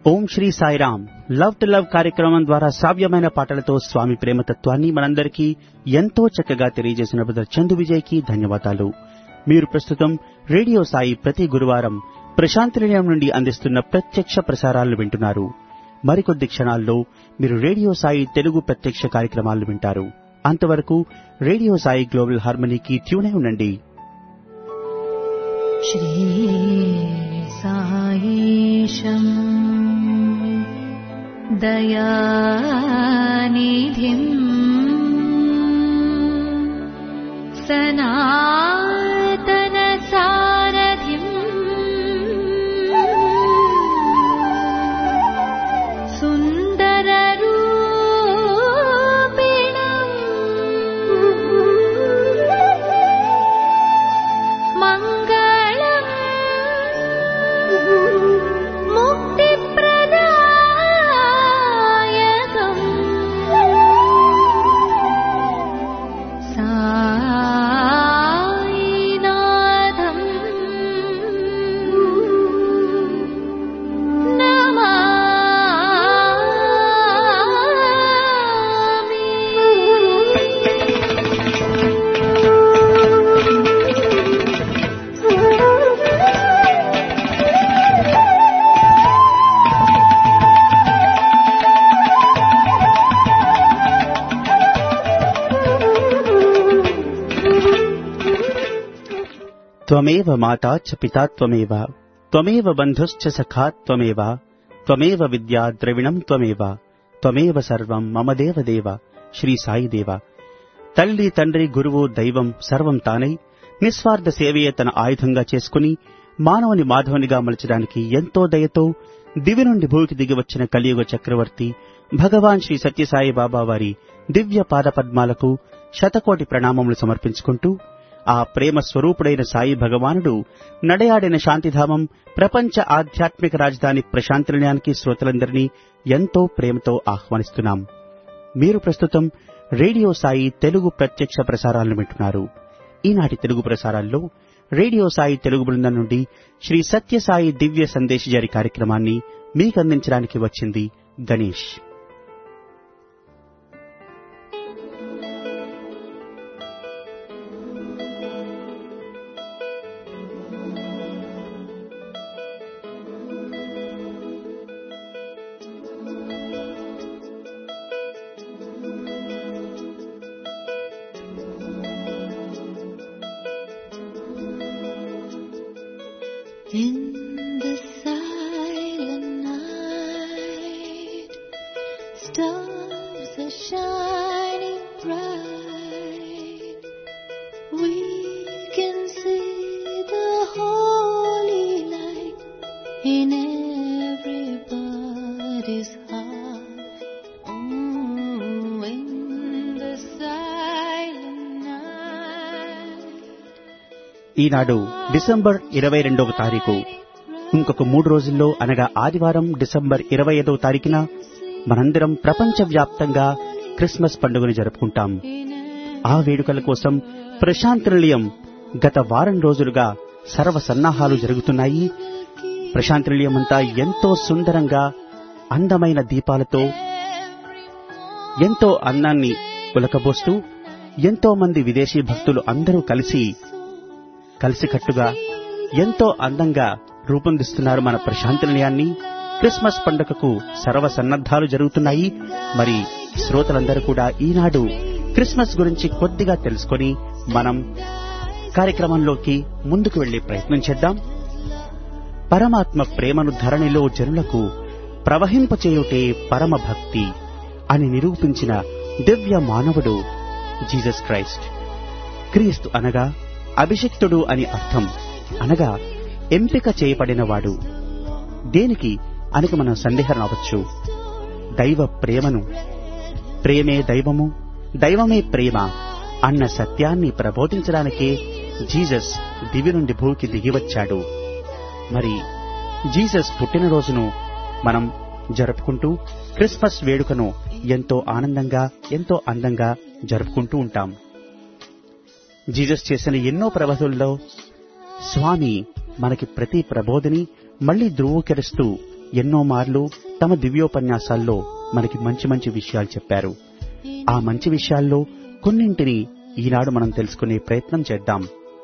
Om Shri Sairam love to love కార్యక్రమం ద్వారా శ్రావ్యమైన పాటలతో స్వామి ప్రేమతత్వాన్ని మనందరికీ ఎంతో చక్కగా తెలియజేసిన బ్రదర్ చందు విజయ్కి ధన్యవాదాలు మీరు ప్రస్తుతం రేడియో సాయి ప్రతి గురువారం ప్రశాంతి నిలయం నుండి అందిస్తున్న ప్రత్యక్ష ప్రసారాలు వింటున్నారు మరికొద్ది క్షణాల్లో మీరు రేడియో సాయి తెలుగు ప్రత్యక్ష కార్యక్రమాలు వింటారు అంతవరకు రేడియో సాయి గ్లోబల్ హార్మనీకి ట్యూనే ఉండండి श्रीसायीशम् दयानिधिम् सनातनसारथिम् सुन्दररूपिणम् मङ्गलम् मुक्तिप्रदायकम् सायिनाथम् త్వమేవ మాతా చ పితా త్వమేవ త్వమేవ బంధుశ్చ సఖా త్వమేవ త్వమేవ విద్యా ద్రవిణం త్వమేవ త్వమేవ సర్వం మమ దేవ దేవ శ్రీ సాయి దేవ తల్లి తండ్రి గురువు దైవం సర్వం తానై నిస్వార్థ సేవయే తన ఆయుధంగా చేసుకుని మానవుని మాధవునిగా మలచడానికి ఎంతో దయతో దివి నుండి భూమికి దిగి వచ్చిన కలియుగ చక్రవర్తి భగవాన్ శ్రీ సత్యసాయి బాబా వారి దివ్య పాదపద్మాలకు శతకోటి ప్రణామములు సమర్పించుకుంటూ ఆ ప్రేమ స్వరూపుడైన సాయి భగవానుడు నడయాడిన శాంతిధామం ప్రపంచ ఆధ్యాత్మిక రాజధాని ప్రశాంతి నిలయానికి శ్రోతలందరినీ ఎంతో ప్రేమతో ఆహ్వానిస్తున్నాం మీరు ప్రస్తుతం రేడియో సాయి తెలుగు ప్రత్యక్ష ప్రసారాలను వింటున్నారు ఈనాటి తెలుగు ప్రసారాల్లో రేడియో సాయి తెలుగు బృందం నుండి శ్రీ సత్యసాయి దివ్య సందేశజారి కార్యక్రమాన్ని మీకు అందించడానికి వచ్చింది Ganesh In the silent night, stars are shining bright. We can see the holy light in everybody's heart. Mm, in the silent night. ఈనాడు డిసెంబర్ ఇరవై రెండవ తారీఖు ఇంకొక మూడు రోజుల్లో అనగా ఆదివారం డిసెంబర్ ఇరవై ఐదవ తారీఖున మనందరం ప్రపంచవ్యాప్తంగా క్రిస్మస్ పండుగను జరుపుకుంటాం ఆ వేడుకల కోసం ప్రశాంతి నిలయం గత వారం రోజులుగా సర్వ సన్నాహాలు జరుగుతున్నాయి ప్రశాంతి నిలయం అంతా ఎంతో సుందరంగా అందమైన దీపాలతో ఎంతో అందాన్ని ఉలకబోస్తూ ఎంతో మంది విదేశీ భక్తులు అందరూ కలిసి కలిసికట్టుగా ఎంతో అందంగా రూపొందిస్తున్నారు మన ప్రశాంతి నిలయాన్ని క్రిస్మస్ పండుగకు సర్వ సన్నద్ధాలు జరుగుతున్నాయి మరి శ్రోతలందరూ కూడా ఈనాడు క్రిస్మస్ గురించి కొద్దిగా తెలుసుకొని మనం కార్యక్రమంలోకి ముందుకు వెళ్లే ప్రయత్నం చేద్దాం పరమాత్మ ప్రేమను ధరణిలో జనులకు ప్రవహింపచేయుటే పరమ భక్తి అని నిరూపించిన దివ్య మానవుడు జీసస్ క్రైస్ట్ క్రీస్తు అనగా అభిషిక్తుడు అని అర్థం అనగా ఎంపిక చేయబడినవాడు దేనికి అనక మనం సందేహం అవచ్చు దైవ ప్రేమను ప్రేమే దైవము దైవమే ప్రేమ అన్న సత్యాన్ని ప్రబోధించడానికే జీసస్ దివి నుండి భూకి దిగివచ్చాడు మరి జీసస్ పుట్టినరోజును మనం జరుపుకుంటూ క్రిస్మస్ వేడుకను ఎంతో ఆనందంగా ఎంతో అందంగా జరుపుకుంటూ ఉంటాం జీసస్ చేసిన ఎన్నో ప్రబోధుల్లో స్వామి మనకి ప్రతి ప్రబోధిని మళ్లీ ధృవీకరిస్తూ ఎన్నో మార్లు తమ దివ్యోపన్యాసాల్లో మనకి మంచి మంచి విషయాలు చెప్పారు ఆ మంచి విషయాల్లో కొన్నింటిని ఈనాడు మనం తెలుసుకునే ప్రయత్నం చేద్దాం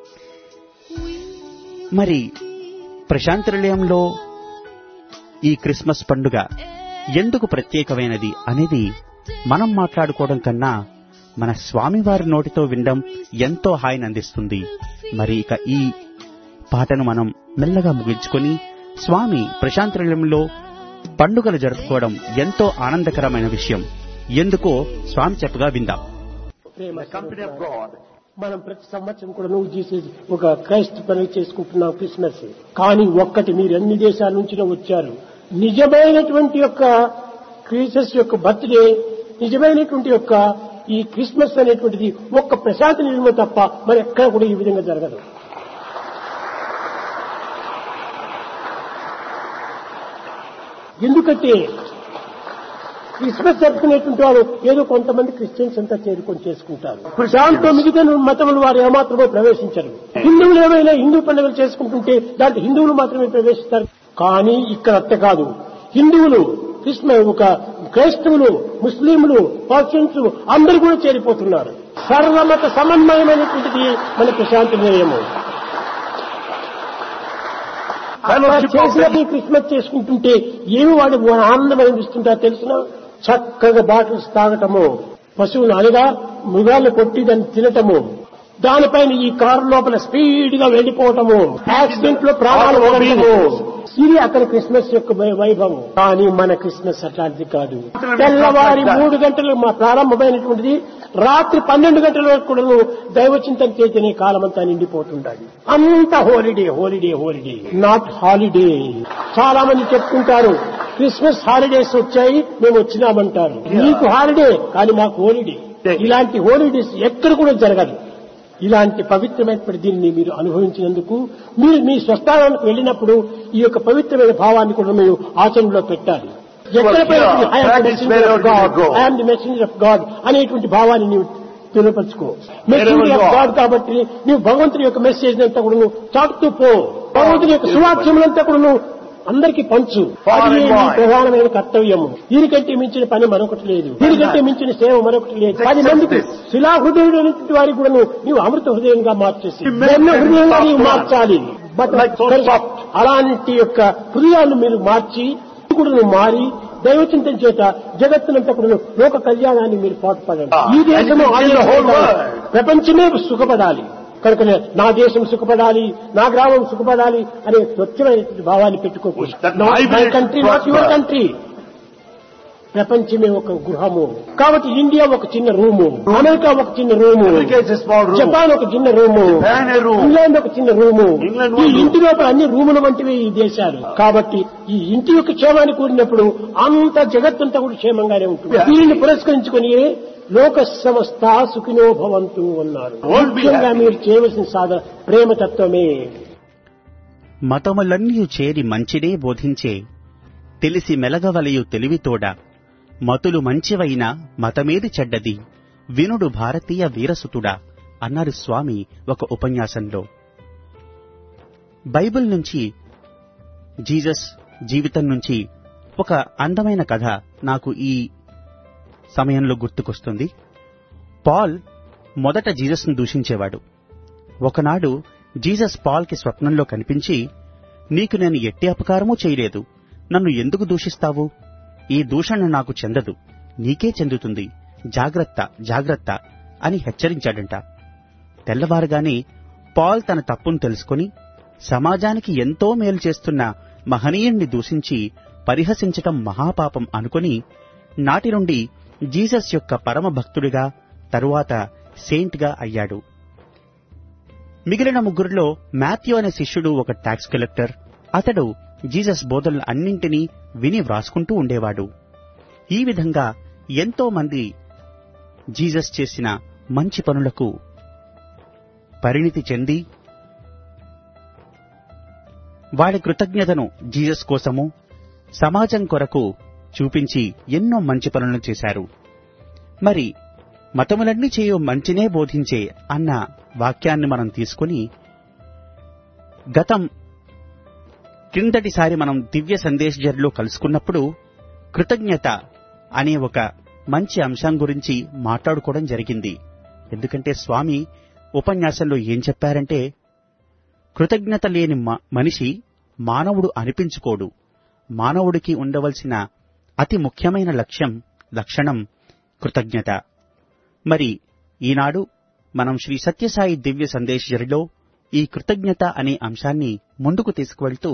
మరి ప్రశాంత నిలయంలో ఈ క్రిస్మస్ పండుగ ఎందుకు ప్రత్యేకమైనది అనేది మనం మాట్లాడుకోవడం కన్నా మన స్వామివారి నోటితో వినడం ఎంతో హాయిని అందిస్తుంది మరి ఇక ఈ పాటను మనం మెల్లగా ముగించుకొని స్వామి ప్రశాంత నిలయంలో పండుగలు జరుపుకోవడం ఎంతో ఆనందకరమైన విషయం ఎందుకో స్వామి చెప్పగా విందాం ప్రేమ the company of God. మనం ప్రతి సంవత్సరం కూడా నువ్వు చేసేది ఒక క్రైస్త పండుగ చేసుకుంటున్నాం క్రిస్మస్ కానీ ఒక్కటి మీరు అన్ని దేశాల నుంచి వచ్చారు నిజమైనటువంటి యొక్క క్రీసస్ యొక్క బర్త్డే నిజమైనటువంటి యొక్క ఈ క్రిస్మస్ అనేటువంటిది ఒక్క ప్రశాంత నిర్మ తప్ప మరి ఎక్కడ కూడా ఈ విధంగా జరగదు ఎందుకంటే క్రిస్మస్ జరుపుకునేటువంటి వారు ఏదో కొంతమంది క్రిస్టియన్స్ అంతా చేరుకొని చేసుకుంటారు దాంట్లో మిగతా మతములు వారు ఏమాత్రమో ప్రవేశించరు హిందువులు ఏమైనా హిందూ పండుగలు చేసుకుంటుంటే దాంట్లో హిందువులు మాత్రమే ప్రవేశిస్తారు కానీ ఇక్కడ అట్ట కాదు హిందువులు క్రిస్మ ఒక క్రైస్తవులు ముస్లింలు పర్షన్స్ అందరూ కూడా చేరిపోతున్నారు సర్వమత సమన్వయమైనటువంటిది మన ప్రశాంతి నిలయము అలా చేసినప్పుడు క్రిస్మస్ చేసుకుంటుంటే ఏమి వాడు ఆనందం అనిపిస్తుంటా తెలిసిన చక్కగా బాటిల్స్ తాగటము పశువులు అనగా మృగాలను కొట్టి దాన్ని తినటము దానిపైన ఈ కారు లోపల స్పీడ్ గా వెళ్లిపోవటము యాక్సిడెంట్ లో ప్రాణాలు పోవటము ఇది అక్కడ క్రిస్మస్ యొక్క వై- వైభవం కానీ మన క్రిస్మస్ అట్లాంటిది కాదు తెల్లవారి మూడు గంటలు మా ప్రారంభమైనటువంటిది రాత్రి పన్నెండు గంటల వరకు కూడా దైవచింతన చేతనే కాలమంతా నిండిపోతుండాలి అంత holiday holiday holiday not holiday చాలా మంది చెప్పుకుంటారు క్రిస్మస్ హాలిడేస్ వచ్చాయి మేము వచ్చినామంటారు మీకు హాలిడే కానీ మాకు హోలిడే ఇలాంటి హోలిడేస్ ఎక్కడ కూడా జరగదు ఇలాంటి పవిత్రమైనటువంటి దీన్ని మీరు అనుభవించినందుకు మీరు మీ స్వస్థానానికి వెళ్ళినప్పుడు ఈ యొక్క పవిత్రమైన భావాన్ని కూడా మీరు ఆచరణలో పెట్టాలి ఎక్కడ I am the messenger of God అనేటువంటి భావాన్ని నీవు తెలియపరచుకో మెసెంజర్ ఆఫ్ గాడ్ కాబట్టి నీవు భగవంతుని యొక్క మెసేజ్ అంతా కూడా నువ్వు చాటుతూ పో భగవంతుని యొక్క సువాక్యములంతా కూడా నువ్వు అందరికీ పంచు అది నీ ప్రధానమైన కర్తవ్యము దీనికంటే మించిన పని మరొకటి లేదు దీనికంటే మించిన సేవ మరొకటి లేదు పది మందికి శిలాహృదయుడు అనేటువంటి వారికి కూడా నువ్వు నీవు అమృత హృదయంగా మార్చేసి వెన్న హృదయంగా నీవు మార్చాలి బట్ అలాంటి యొక్క హృదయాన్ని మీరు మార్చి కూడా నువ్వు మారి దైవచింతం చేత జగత్తునంతా కూడా లోక కళ్యాణాన్ని మీరు పాటుపడండి ఈ దేశము ఆంధ్ర ప్రపంచమే సుఖపడాలి కనుక నా దేశం సుఖపడాలి నా గ్రామం సుఖపడాలి అనే స్వచ్ఛమైనటువంటి భావాన్ని పెట్టుకోకూడదు my country not your country ప్రపంచమే ఒక గృహము కాబట్టి ఇండియా ఒక చిన్న రూము అమెరికా ఒక చిన్న room America is a small room. Japan ఒక చిన్న room Japan a room. England ఒక చిన్న రూము England ఈ one room. ఇంటి లోపల అన్ని రూముల వంటివి ఈ దేశాలు కాబట్టి ఈ ఇంటి యొక్క క్షేమాన్ని కూడినప్పుడు అంత జగత్తంతా కూడా క్షేమంగానే ఉంటుంది Yeah. దీనిని పురస్కరించుకొని లోక సమస్త సుఖినో భవంతు అన్నారు Won't be ముఖ్యంగా happy. మీరు చేయవలసిన సాధన ప్రేమతత్వమే మతములన్నీ చేరి మంచినే బోధించే తెలిసి మెలగవలయు తెలివితోడ మతులు మంచివైన మతమేది చెడ్డది వినుడు భారతీయ వీరసుతుడా అన్నారు స్వామి ఒక ఉపన్యాసంలో బైబిల్ నుంచి జీసస్ జీవితం నుంచి ఒక అందమైన కథ నాకు ఈ సమయంలో గుర్తుకొస్తుంది పాల్ మొదట జీసస్ను దూషించేవాడు ఒకనాడు జీసస్ పాల్కి స్వప్నంలో కనిపించి నీకు నేను ఎట్టి అపకారమూ చేయలేదు నన్ను ఎందుకు దూషిస్తావు ఈ దూషణ నాకు చెందదు నీకే చెందుతుంది జాగ్రత్త జాగ్రత్త అని హెచ్చరించాడంట తెల్లవారుగానే పాల్ తన తప్పును తెలుసుకొని సమాజానికి ఎంతో మేలు చేస్తున్న మహనీయుణ్ణి దూషించి పరిహసించటం మహాపాపం అనుకొని నాటి నుండి జీసస్ యొక్క పరమ భక్తుడిగా తరువాత సెయింట్గా అయ్యాడు మిగిలిన ముగ్గురిలో మాథ్యూ అనే శిష్యుడు ఒక ట్యాక్స్ కలెక్టర్ అతడు జీసస్ బోధనలు అన్నింటినీ విని వ్రాసుకుంటూ ఉండేవాడు ఈ విధంగా ఎంతో మంది జీసస్ చేసిన మంచి పనులకు పరిణితి చెంది వాడి కృతజ్ఞతను జీసస్ కోసము సమాజం కొరకు చూపించి ఎన్నో మంచి పనులను చేశారు మరి మతములన్నీ చేయు మంచినే బోధించే అన్న వాక్యాన్ని మనం తీసుకొని గతం క్రిందటిసారి మనం దివ్య సందేశ్ జర్లో కలుసుకున్నప్పుడు కృతజ్ఞత అనే ఒక మంచి అంశం గురించి మాట్లాడుకోవడం జరిగింది ఎందుకంటే స్వామి ఉపన్యాసంలో ఏం చెప్పారంటే కృతజ్ఞత లేని మ- మనిషి మానవుడు అనిపించుకోడు మానవుడికి ఉండవలసిన అతి ముఖ్యమైన లక్ష్యం లక్షణం కృతజ్ఞత మరి ఈనాడు మనం శ్రీ సత్యసాయి దివ్య సందేశరిలో ఈ కృతజ్ఞత అనే అంశాన్ని ముందుకు తీసుకువెళ్తూ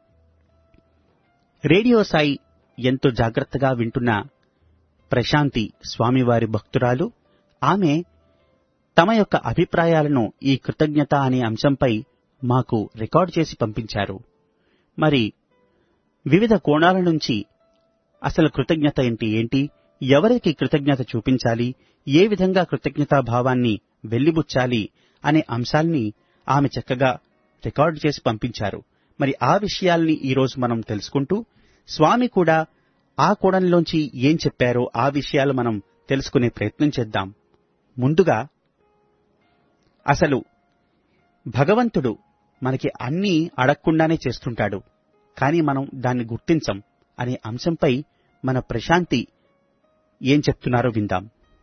రేడియో సాయి ఎంతో జాగ్రత్తగా వింటున్న ప్రశాంతి స్వామివారి భక్తురాలు ఆమె తమ యొక్క అభిప్రాయాలను ఈ కృతజ్ఞత అనే అంశంపై మాకు రికార్డ్ చేసి పంపించారు మరి వివిధ కోణాల నుంచి అసలు కృతజ్ఞత ఏంటి ఏంటి ఎవరికి కృతజ్ఞత చూపించాలి ఏ విధంగా కృతజ్ఞతా భావాన్ని వెల్లిబుచ్చాలి అనే అంశాల్ని ఆమె చక్కగా రికార్డు చేసి పంపించారు మరి ఆ విషయాల్ని ఈరోజు మనం తెలుసుకుంటూ స్వామి కూడా ఆ కోణంలోంచి ఏం చెప్పారో ఆ విషయాలు మనం తెలుసుకునే ప్రయత్నం చేద్దాం ముందుగా అసలు భగవంతుడు మనకి అన్నీ అడగకుండానే చేస్తుంటాడు కానీ మనం దాన్ని గుర్తించం అనే అంశంపై మన ప్రశాంతి ఏం చెప్తున్నారో విందాం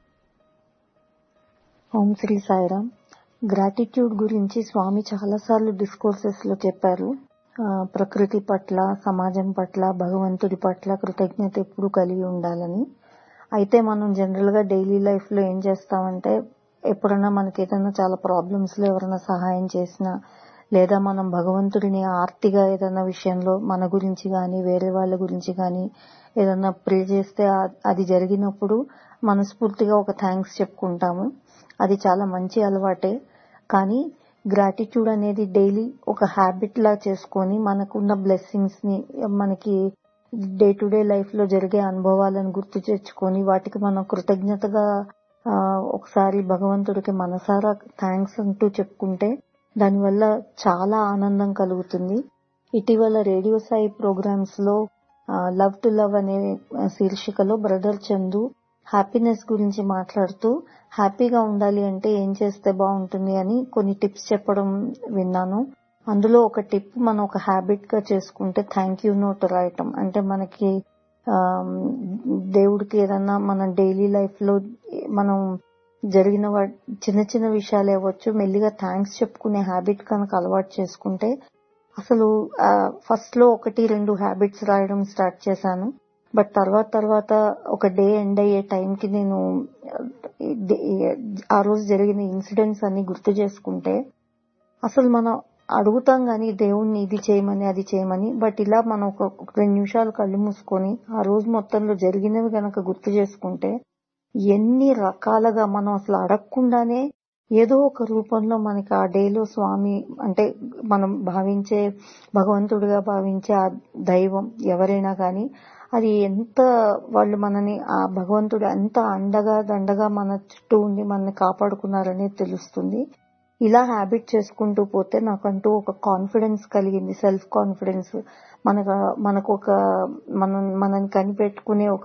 ఓం శ్రీ సాయిరామ్ గ్రాటిట్యూడ్ గురించి స్వామి చాలాసార్లు డిస్కోర్సెస్ లో చెప్పారు ఆ, ప్రకృతి పట్ల సమాజం పట్ల భగవంతుడి పట్ల కృతజ్ఞత ఎప్పుడు కలిగి ఉండాలని అయితే మనం జనరల్ గా డైలీ లైఫ్ లో ఏం చేస్తామంటే ఎప్పుడైనా మనకి ఏదైనా చాలా ప్రాబ్లమ్స్ లో ఎవరైనా సహాయం చేసినా లేదా మనం భగవంతుడిని ఆర్తిగా ఏదైనా విషయంలో మన గురించి గాని వేరే వాళ్ళ గురించి గాని ఏదైనా ప్రే చేస్తే ఆ- అది జరిగినప్పుడు మనస్ఫూర్తిగా ఒక థ్యాంక్స్ చెప్పుకుంటాము అది చాలా మంచి అలవాటే కానీ గ్రాటిట్యూడ్ అనేది డైలీ ఒక హ్యాబిట్ లా చేసుకొని మనకున్న బ్లెస్సింగ్స్ ని మనకి డే టు డే లైఫ్ లో జరిగే అనుభవాలను గుర్తు తెచ్చుకొని వాటికి మనం కృతజ్ఞతగా ఆ, ఒకసారి భగవంతుడికి మనసారా థ్యాంక్స్ అంటూ చెప్పుకుంటే దానివల్ల చాలా ఆనందం కలుగుతుంది ఇటీవల రేడియో సాయి ప్రోగ్రామ్స్ లో లవ్ టు లవ్ అనే ఆ, శీర్షికలో బ్రదర్ చందు హ్యాపీనెస్ గురించి మాట్లాడుతూ హ్యాపీగా ఉండాలి అంటే ఏం చేస్తే బాగుంటుంది అని కొన్ని టిప్స్ చెప్పడం విన్నాను అందులో ఒక టిప్ మనం ఒక హ్యాబిట్ గా చేసుకుంటే థ్యాంక్ యూ నోట్ రాయటం అంటే మనకి ఆమ్, దేవుడికి ఏదన్నా మన డైలీ లైఫ్ లో మనం జరిగిన వా- చిన్న చిన్న విషయాలు ఇవ్వచ్చు మెల్లిగా థ్యాంక్స్ చెప్పుకునే హ్యాబిట్ కనుక అలవాటు చేసుకుంటే అసలు ఫస్ట్ లో ఒకటి రెండు హ్యాబిట్స్ రాయడం స్టార్ట్ చేశాను బట్ తర్వాత తర్వాత ఒక డే ఎండ్ అయ్యే టైంకి నేను ఆ, డే- ఆ రోజు జరిగిన ఇన్సిడెంట్స్ అన్ని గుర్తు చేసుకుంటే అసలు మనం అడుగుతాం గాని దేవుణ్ణి ఇది చేయమని అది చేయమని బట్ ఇలా మనం ఒక ఒక రెండు నిమిషాలు కళ్ళు మూసుకొని ఆ రోజు మొత్తంలో జరిగినవి గనక గుర్తు చేసుకుంటే ఎన్ని రకాలుగా మనం అసలు అడగకుండానే ఏదో ఒక రూపంలో మనకి ఆ డేలో స్వామి అంటే మనం భావించే భగవంతుడిగా భావించే ఆ దైవం ఎవరైనా గాని అది ఎంత వాళ్ళు మనని ఆ భగవంతుడు ఎంత అండగా దండగా మన చుట్టూ ఉండి మనని కాపాడుకున్నారనేది తెలుస్తుంది ఇలా హ్యాబిట్ చేసుకుంటూ పోతే నాకంటూ ఒక కాన్ఫిడెన్స్ కలిగింది సెల్ఫ్ కాన్ఫిడెన్స్ మనకు మనకు ఒక మనం మనని కనిపెట్టుకునే ఒక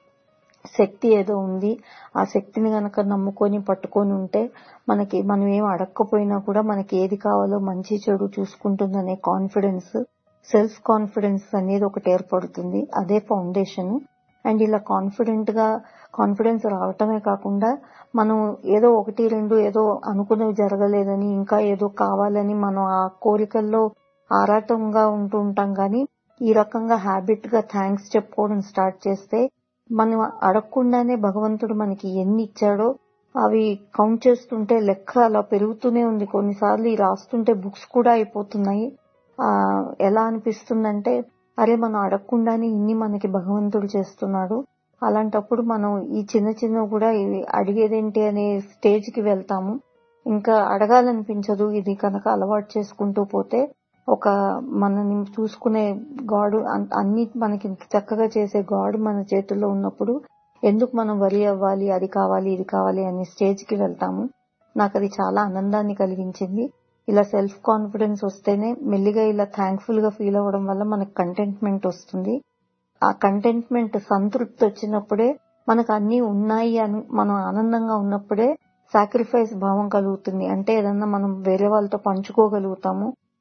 శక్తి ఏదో ఉంది ఆ శక్తిని గనక నమ్ముకొని పట్టుకొని ఉంటే మనకి మనం ఏం అడగకపోయినా కూడా మనకి ఏది కావాలో మంచి చెడు చూసుకుంటుందనే కాన్ఫిడెన్స్ సెల్ఫ్ కాన్ఫిడెన్స్ అనేది ఒకటి ఏర్పడుతుంది అదే ఫౌండేషన్ అండ్ ఇలా కాన్ఫిడెంట్ గా కాన్ఫిడెన్స్ రావటమే కాకుండా మనం ఏదో ఒకటి రెండు ఏదో అనుకున్నవి జరగలేదని ఇంకా ఏదో కావాలని మనం ఆ కోరికల్లో ఆరాటంగా ఉంటూ ఉంటాం కానీ ఈ రకంగా హ్యాబిట్ గా థ్యాంక్స్ చెప్పుకోవడం స్టార్ట్ చేస్తే మనం అడగకుండానే భగవంతుడు మనకి ఎన్ని ఇచ్చాడో అవి కౌంట్ చేస్తుంటే లెక్క అలా పెరుగుతూనే ఉంది కొన్నిసార్లు ఈ రాస్తుంటే బుక్స్ కూడా అయిపోతున్నాయి ఆ ఎలా అనిపిస్తుందంటే అరే మనం అడగకుండానే ఇన్ని మనకి భగవంతుడు చేస్తున్నాడు అలాంటప్పుడు మనం ఈ చిన్న చిన్న కూడా ఇవి అడిగేదేంటి అనే స్టేజ్ కి వెళ్తాము ఇంకా అడగాలనిపించదు ఇది కనుక అలవాటు చేసుకుంటూ పోతే ఒక మనని చూసుకునే గాడు అన్- అన్ని మనకి ఇంత చక్కగా చేసే గాడు మన చేతుల్లో ఉన్నప్పుడు ఎందుకు మనం వరి అవ్వాలి అది కావాలి ఇది కావాలి అనే స్టేజ్ కి వెళ్తాము నాకు అది చాలా ఆనందాన్ని కలిగించింది ఇలా సెల్ఫ్ కాన్ఫిడెన్స్ వస్తేనే మెల్లిగా ఇలా థ్యాంక్ఫుల్ గా ఫీల్ అవ్వడం వల్ల మనకు కంటెంట్మెంట్ వస్తుంది ఆ కంటెంట్మెంట్ సంతృప్తి వచ్చినప్పుడే మనకు అన్ని ఉన్నాయి అని మనం ఆనందంగా ఉన్నప్పుడే సాక్రిఫైస్ భావం కలుగుతుంది అంటే ఏదన్నా మనం వేరే వాళ్ళతో పంచుకోగలుగుతాము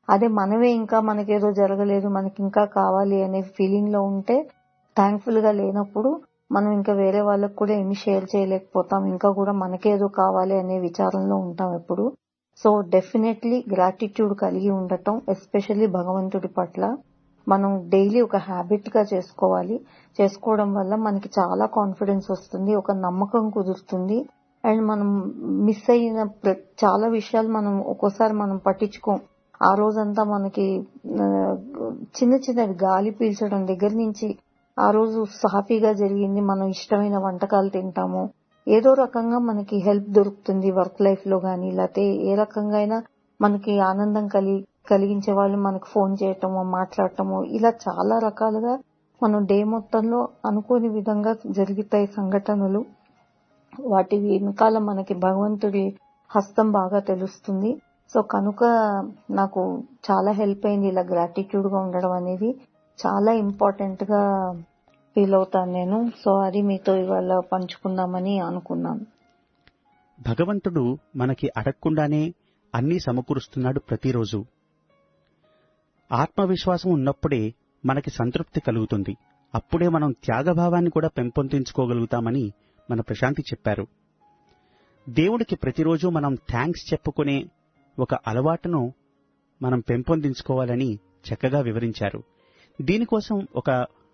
అదే మనమే ఇంకా మనకేదో జరగలేదు మనకి ఇంకా కావాలి అనే ఫీలింగ్ లో ఉంటే థ్యాంక్ఫుల్ గా లేనప్పుడు మనం ఇంకా వేరే వాళ్ళకి కూడా ఏమి షేర్ చేయలేకపోతాం ఇంకా కూడా మనకేదో కావాలి అనే విచారంలో ఉంటాం ఎప్పుడు సో డెఫినెట్లీ గ్రాటిట్యూడ్ కలిగి ఉండటం ఎస్పెషల్లీ భగవంతుడి పట్ల మనం డైలీ ఒక హ్యాబిట్ గా చేసుకోవాలి చేసుకోవడం వల్ల మనకి చాలా కాన్ఫిడెన్స్ వస్తుంది ఒక నమ్మకం కుదురుతుంది అండ్ మనం మిస్ అయిన ప్ర- చాలా విషయాలు మనం ఒక్కోసారి మనం పట్టించుకోం ఆ రోజంతా మనకి ఆ, చిన్న చిన్నవి గాలి పీల్చడం దగ్గర నుంచి ఆ రోజు సాఫీగా జరిగింది మనం ఇష్టమైన వంటకాలు తింటాము ఏదో రకంగా మనకి హెల్ప్ దొరుకుతుంది వర్క్ లైఫ్ లో గానీ లేకపోతే ఏ రకంగా అయినా మనకి ఆనందం కలిగి కలిగించే వాళ్ళు మనకు ఫోన్ చేయటము మాట్లాడటము ఇలా చాలా రకాలుగా మనం డే మొత్తంలో అనుకోని విధంగా జరుగుతాయి సంఘటనలు వాటి వెనకాల మనకి భగవంతుడి హస్తం బాగా తెలుస్తుంది సో కనుక నాకు చాలా హెల్ప్ అయింది ఇలా గ్రాటిట్యూడ్ గా ఉండడం అనేది చాలా ఇంపార్టెంట్ గా ఫీల్ అవుతాను నేను సో అది మీతో ఇవాళ పంచుకుందామని అనుకున్నాను భగవంతుడు మనకి అడగకుండానే అన్నీ సమకూరుస్తున్నాడు ప్రతిరోజు ఆత్మవిశ్వాసం ఉన్నప్పుడే మనకి సంతృప్తి కలుగుతుంది అప్పుడే మనం త్యాగభావాన్ని కూడా పెంపొందించుకోగలుగుతామని మన ప్రశాంతి చెప్పారు దేవుడికి ప్రతిరోజు మనం థ్యాంక్స్ చెప్పుకునే ఒక అలవాటును మనం పెంపొందించుకోవాలని చక్కగా వివరించారు దీనికోసం ఒక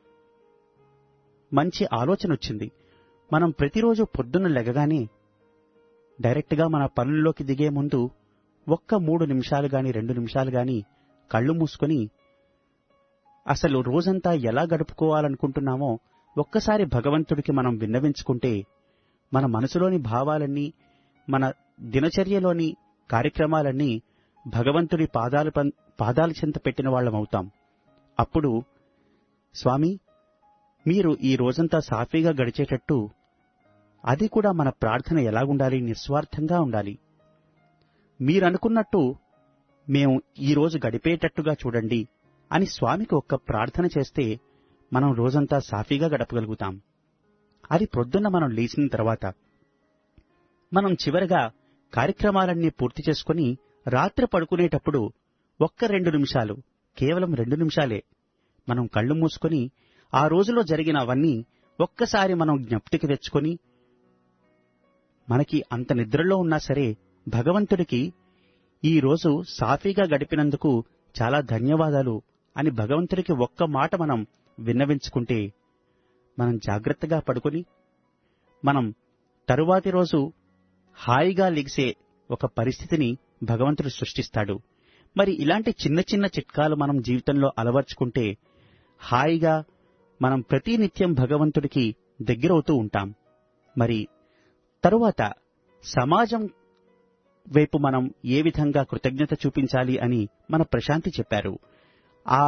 మంచి ఆలోచన వచ్చింది మనం ప్రతిరోజు పొద్దున్న లెగగానే డైరెక్ట్ గా మన పనుల్లోకి దిగే ముందు ఒక్క మూడు నిమిషాలు గాని రెండు నిమిషాలు గాని కళ్ళు మూసుకొని అసలు రోజంతా ఎలా గడుపుకోవాలనుకుంటున్నామో ఒక్కసారి భగవంతుడికి మనం విన్నవించుకుంటే మన మనసులోని భావాలన్నీ మన దినచర్యలోని కార్యక్రమాలన్నీ భగవంతుడి పాదాల పం- పాదాల చెంత పెట్టిన వాళ్ళమవుతాం అప్పుడు స్వామి మీరు ఈ రోజంతా సాఫీగా గడిచేటట్టు అది కూడా మన ప్రార్థన ఎలాగుండాలి నిస్వార్థంగా ఉండాలి మీరనుకున్నట్టు మేము ఈ రోజు గడిపేటట్టుగా చూడండి అని స్వామికి ఒక్క ప్రార్థన చేస్తే మనం రోజంతా సాఫీగా గడపగలుగుతాం అది ప్రొద్దున్న మనం లేచిన తర్వాత మనం చివరగా కార్యక్రమాలన్నీ పూర్తి చేసుకుని రాత్రి పడుకునేటప్పుడు ఒక్క రెండు నిమిషాలు కేవలం రెండు నిమిషాలే మనం కళ్ళు మూసుకొని ఆ రోజులో జరిగిన అవన్నీ ఒక్కసారి మనం జ్ఞప్తికి తెచ్చుకొని మనకి అంత నిద్రలో ఉన్నా సరే భగవంతుడికి ఈ రోజు సాఫీగా గడిపినందుకు చాలా ధన్యవాదాలు అని భగవంతుడికి ఒక్క మాట మనం విన్నవించుకుంటే మనం జాగ్రత్తగా పడుకొని మనం తరువాతి రోజు హాయిగా లిగిసే ఒక పరిస్థితిని భగవంతుడు సృష్టిస్తాడు మరి ఇలాంటి చిన్న చిన్న చిట్కాలు మనం జీవితంలో అలవర్చుకుంటే హాయిగా మనం ప్రతి నిత్యం భగవంతుడికి దగ్గరవుతూ ఉంటాం మరి తరువాత సమాజం వైపు మనం ఏ విధంగా కృతజ్ఞత చూపించాలి అని మన ప్రశాంతి చెప్పారు ఆ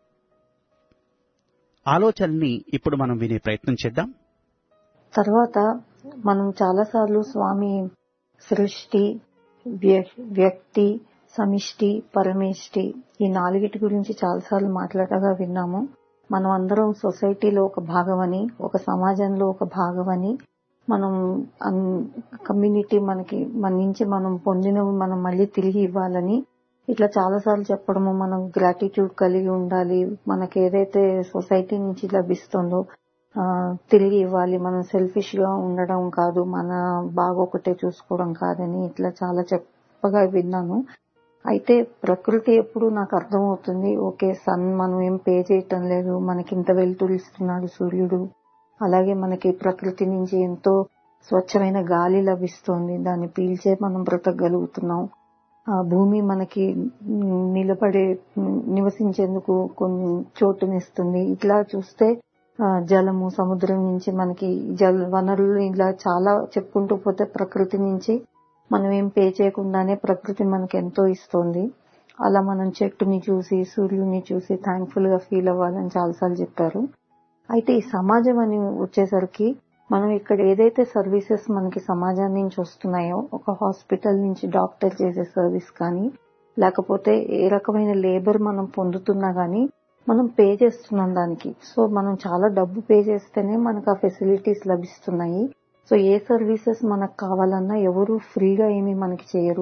ఆలోచనని ఇప్పుడు మనం వినే ప్రయత్నం చేద్దాం తర్వాత మనం చాలాసార్లు స్వామి సృష్టి వ్య- వ్యక్తి సమిష్టి పరమేష్టి ఈ నాలుగిటి గురించి చాలాసార్లు మాట్లాడగా విన్నాము మనం అందరం సొసైటీలో ఒక భాగమని ఒక సమాజంలో ఒక భాగమని మనం కమ్యూనిటీ మనకి మన నుంచి మనం పొందినవి మనం మళ్ళీ తిరిగి ఇవ్వాలని ఇట్లా చాలాసార్లు చెప్పడము మనం గ్రాటిట్యూడ్ కలిగి ఉండాలి మనకి ఏదైతే సొసైటీ నుంచి లభిస్తుందో ఆ, తిరిగి ఇవ్వాలి మనం సెల్ఫిష్ గా ఉండడం కాదు మన బాగొకటే చూసుకోవడం కాదని ఇట్లా చాలా చెప్పగా విన్నాను అయితే ప్రకృతి ఎప్పుడు నాకు అర్థమవుతుంది ఓకే సన్ మనం ఏం పే చేయటం లేదు మనకి ఇంత వెలుతురు ఇస్తున్నాడు సూర్యుడు అలాగే మనకి ప్రకృతి నుంచి ఎంతో స్వచ్ఛమైన గాలి లభిస్తోంది దాన్ని పీల్చే మనం బ్రతకగలుగుతున్నాం ఆ భూమి మనకి మ్, నిలబడే మ్, నివసించేందుకు కొన్ని చోటునిస్తుంది ఇట్లా చూస్తే ఆ, జలము సముద్రం నుంచి మనకి జల వనరులు ఇలా చాలా చెప్పుకుంటూ పోతే ప్రకృతి నుంచి మనం ఏం పే చేయకుండానే ప్రకృతి మనకి ఎంతో ఇస్తోంది అలా మనం చెట్టుని చూసి సూర్యుని చూసి థ్యాంక్ఫుల్ గా ఫీల్ అవ్వాలని చాలాసార్లు చెప్పారు అయితే ఈ సమాజం అని వచ్చేసరికి మనం ఇక్కడ ఏదైతే సర్వీసెస్ మనకి సమాజం నుంచి వస్తున్నాయో ఒక హాస్పిటల్ నుంచి డాక్టర్ చేసే సర్వీస్ కానీ లేకపోతే ఏ రకమైన లేబర్ మనం పొందుతున్నా గానీ మనం పే చేస్తున్నాం దానికి సో మనం చాలా డబ్బు పే చేస్తేనే మనకు ఆ ఫెసిలిటీస్ లభిస్తున్నాయి సో ఏ సర్వీసెస్ మనకు కావాలన్నా ఎవరు ఫ్రీగా ఏమీ మనకి చేయరు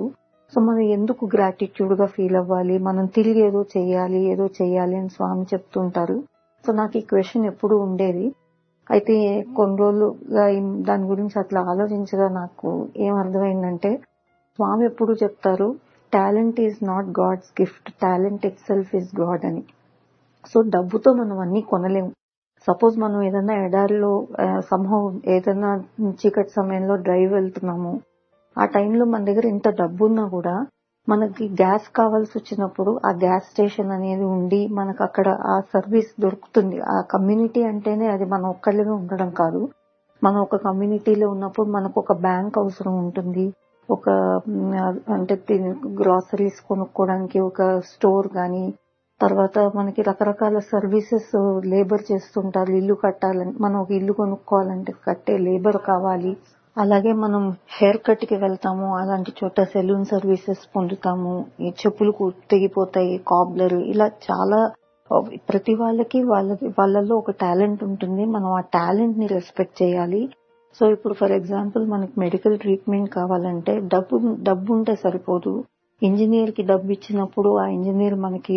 సో మనం ఎందుకు గ్రాటిట్యూడ్ గా ఫీల్ అవ్వాలి మనం తిరిగి ఏదో చెయ్యాలి ఏదో చెయ్యాలి అని స్వామి చెప్తుంటారు సో నాకు ఈ క్వశ్చన్ ఎప్పుడు ఉండేది అయితే కొన్ని రోజులుగా ఈ- దాని గురించి అట్లా ఆలోచించగా నాకు ఏం అర్థమైందంటే స్వామి ఎప్పుడు చెప్తారు talent is not God's gift talent itself is God అని సో డబ్బుతో మనం అన్ని కొనలేము సపోజ్ మనం ఏదైనా ఎడారిలో సంహం ఏదైనా చీకటి సమయంలో డ్రైవ్ వెళ్తున్నాము ఆ టైంలో మన దగ్గర ఇంత డబ్బు ఉన్నా కూడా మనకి గ్యాస్ కావాల్సి వచ్చినప్పుడు ఆ గ్యాస్ స్టేషన్ అనేది ఉండి మనకు అక్కడ ఆ సర్వీస్ దొరుకుతుంది ఆ కమ్యూనిటీ అంటేనే అది మనం ఒక్కళ్ళమే ఉండడం కాదు మనం ఒక కమ్యూనిటీలో ఉన్నప్పుడు మనకు ఒక బ్యాంక్ అవసరం ఉంటుంది ఒక మ్, అంటే గ్రాసరీస్ కొనుక్కోవడానికి ఒక స్టోర్ గాని తర్వాత మనకి రకరకాల సర్వీసెస్ లేబర్ చేస్తుంటారు ఇల్లు కట్టాలని మనం ఒక ఇల్లు కొనుక్కోవాలంటే కట్టే లేబర్ కావాలి అలాగే మనం హెయిర్ కట్ కి వెళ్తాము అలాంటి చోట సెలూన్ సర్వీసెస్ పొందుతాము ఈ చెప్పులు కు- తెగిపోతాయి కాబ్లర్ ఇలా చాలా ప్రతి వాళ్ళకి వాళ్ళ వాళ్ళలో ఒక టాలెంట్ ఉంటుంది మనం ఆ టాలెంట్ ని రెస్పెక్ట్ చేయాలి సో ఇప్పుడు ఫర్ ఎగ్జాంపుల్ మనకి మెడికల్ ట్రీట్మెంట్ కావాలంటే డబ్బు డబ్బు ఉంటే సరిపోదు ఇంజనీర్ కి డబ్బు ఇచ్చినప్పుడు ఆ ఇంజనీర్ మనకి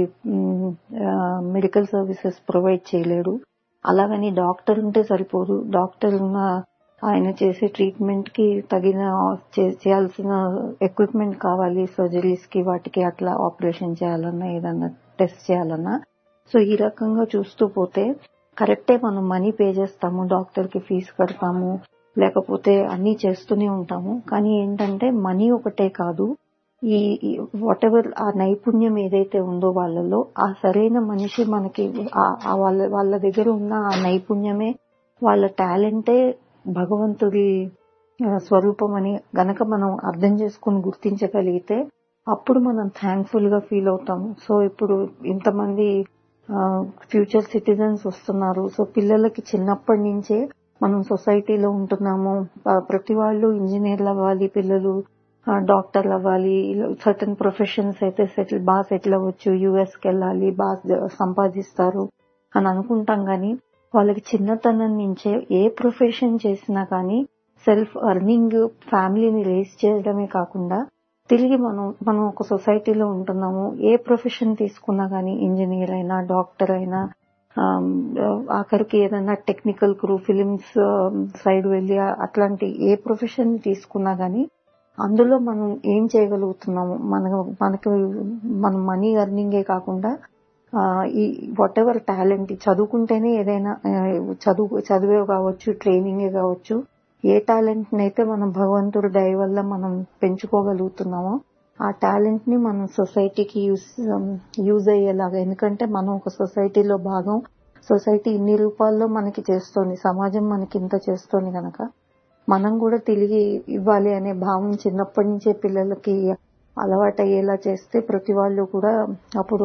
మెడికల్ సర్వీసెస్ ప్రొవైడ్ చేయలేడు అలాగని డాక్టర్ ఉంటే సరిపోదు డాక్టర్ ఉన్న ఆయన చేసే ట్రీట్మెంట్ కి తగిన చే- చేయాల్సిన ఎక్విప్మెంట్ కావాలి సర్జరీస్ కి వాటికి అట్లా ఆపరేషన్ చేయాలన్నా ఏదన్నా టెస్ట్ చేయాలన్నా సో ఈ రకంగా చూస్తూ పోతే కరెక్టే మనం మనీ పే చేస్తాము డాక్టర్ కి ఫీజు కడతాము లేకపోతే అన్ని చేస్తూనే ఉంటాము కానీ ఏంటంటే మనీ ఒకటే కాదు ఈ వాట్ ఎవర్ ఆ నైపుణ్యం ఏదైతే ఉందో వాళ్ళలో ఆ సరైన మనిషి మనకి ఆ- ఆ వాళ్ళ వాళ్ళ దగ్గర ఉన్న ఆ నైపుణ్యమే వాళ్ళ టాలెంటే భగవంతుడి ఆ, స్వరూపం అని గనక మనం అర్థం చేసుకుని గుర్తించగలిగితే అప్పుడు మనం థ్యాంక్ఫుల్ గా ఫీల్ అవుతాము సో ఇప్పుడు ఇంతమంది ఫ్యూచర్ సిటిజన్స్ వస్తున్నారు సో పిల్లలకి చిన్నప్పటి నుంచే మనం సొసైటీలో ఉంటున్నాము ఆ, ప్రతి వాళ్ళు ఇంజనీర్లు అవ్వాలి పిల్లలు ఆ, డాక్టర్లు అవ్వాలి సర్టన్ ప్రొఫెషన్స్ అయితే సెటిల్ బాగా సెటిల్ అవ్వచ్చు యుఎస్ కి వెళ్ళాలి బాగా సంపాదిస్తారు అని అనుకుంటాం గాని వాళ్ళకి చిన్నతనం నుంచే ఏ ప్రొఫెషన్ చేసినా కానీ సెల్ఫ్ అర్నింగ్ ఫ్యామిలీని రేస్ చేయడమే కాకుండా తిరిగి మనం మనం ఒక సొసైటీలో ఉంటున్నాము ఏ ప్రొఫెషన్ తీసుకున్నా గానీ ఇంజనీర్ అయినా డాక్టర్ అయినా ఆమ్, ఆఖరికి ఏదైనా టెక్నికల్ క్రూ ఫిలిమ్స్ సైడ్ వెళ్ళి అట్లాంటి ఏ ప్రొఫెషన్ తీసుకున్నా గానీ అందులో మనం ఏం చేయగలుగుతున్నాము మన మనకి మన మనీ ఎర్నింగే కాకుండా ఆ, ఈ వాట్ ఎవర్ టాలెంట్ చదువుకుంటేనే ఏదైనా ఆ, చదువు చదివే కావచ్చు ట్రైనింగే కావచ్చు ఏ టాలెంట్ అయితే మనం భగవంతుడి దయ వల్ల మనం పెంచుకోగలుగుతున్నామో ఆ టాలెంట్ ని మనం సొసైటీకి యూజ్ యూజ్ అయ్యేలాగా ఎందుకంటే మనం ఒక సొసైటీలో భాగం సొసైటీ ఇన్ని రూపాల్లో మనకి చేస్తోంది సమాజం మనకి ఇంత చేస్తోంది గనక మనం కూడా తిరిగి ఇవ్వాలి అనే భావం చిన్నప్పటి నుంచే పిల్లలకి అలవాటు అయ్యేలా చేస్తే ప్రతి వాళ్ళు కూడా అప్పుడు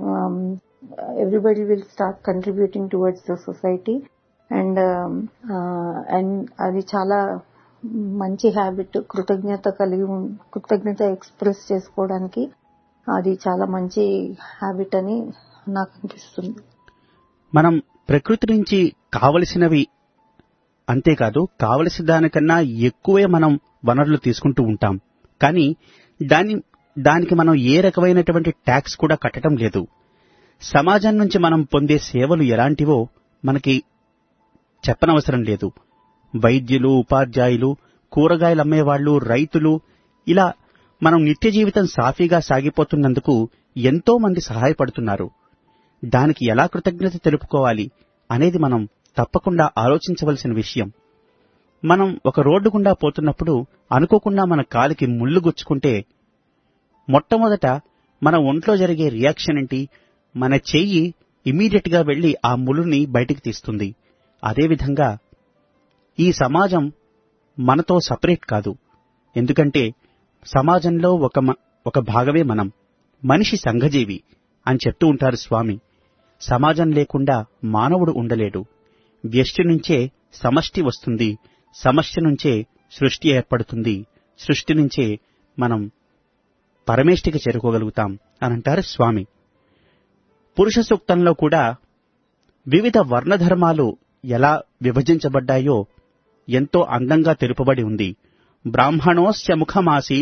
everybody will start contributing towards the society and and అది చాలా మంచి హ్యాబిట్ కృతజ్ఞత కలిగి ఉం- కృతజ్ఞత ఎక్స్ప్రెస్ చేసుకోవడానికి అది చాలా మంచి హ్యాబిట్ అని నాకు అనిపిస్తుంది మనం ప్రకృతి నుంచి కావలసినవి అంతేకాదు కావలసిన దానికన్నా ఎక్కువే మనం వనరులు తీసుకుంటూ ఉంటాం కానీ దాని దానికి మనం ఏ రకమైనటువంటి ట్యాక్స్ కూడా కట్టడం లేదు సమాజం నుంచి మనం పొందే సేవలు ఎలాంటివో మనకి చెప్పనవసరం లేదు వైద్యులు ఉపాధ్యాయులు కూరగాయలు అమ్మేవాళ్లు రైతులు ఇలా మనం నిత్య జీవితం సాఫీగా సాగిపోతున్నందుకు ఎంతో మంది సహాయపడుతున్నారు దానికి ఎలా కృతజ్ఞత తెలుపుకోవాలి అనేది మనం తప్పకుండా ఆలోచించవలసిన విషయం మనం ఒక రోడ్డు గుండా పోతున్నప్పుడు అనుకోకుండా మన కాలికి ముళ్ళు గుచ్చుకుంటే మొట్టమొదట మన ఒంట్లో జరిగే రియాక్షన్ ఏంటి మన చెయ్యి ఇమీడియట్ గా వెళ్లి ఆ ముళ్ళుని బయటికి తీస్తుంది అదేవిధంగా ఈ సమాజం మనతో సపరేట్ కాదు ఎందుకంటే సమాజంలో ఒక మ- ఒక భాగమే మనం మనిషి సంఘజీవి అని చెప్తూ ఉంటారు స్వామి సమాజం లేకుండా మానవుడు ఉండలేడు వ్యష్టి నుంచే సమష్టి వస్తుంది సమష్టి నుంచే సృష్టి ఏర్పడుతుంది సృష్టి నుంచే మనం పరమేష్టికి చేరుకోగలుగుతాం అని అంటారు స్వామి పురుష సూక్తంలో కూడా వివిధ వర్ణధర్మాలు ఎలా విభజించబడ్డాయో ఎంతో అందంగా తెలుపబడి ఉంది బ్రాహ్మణోస్య ముఖమాసీత్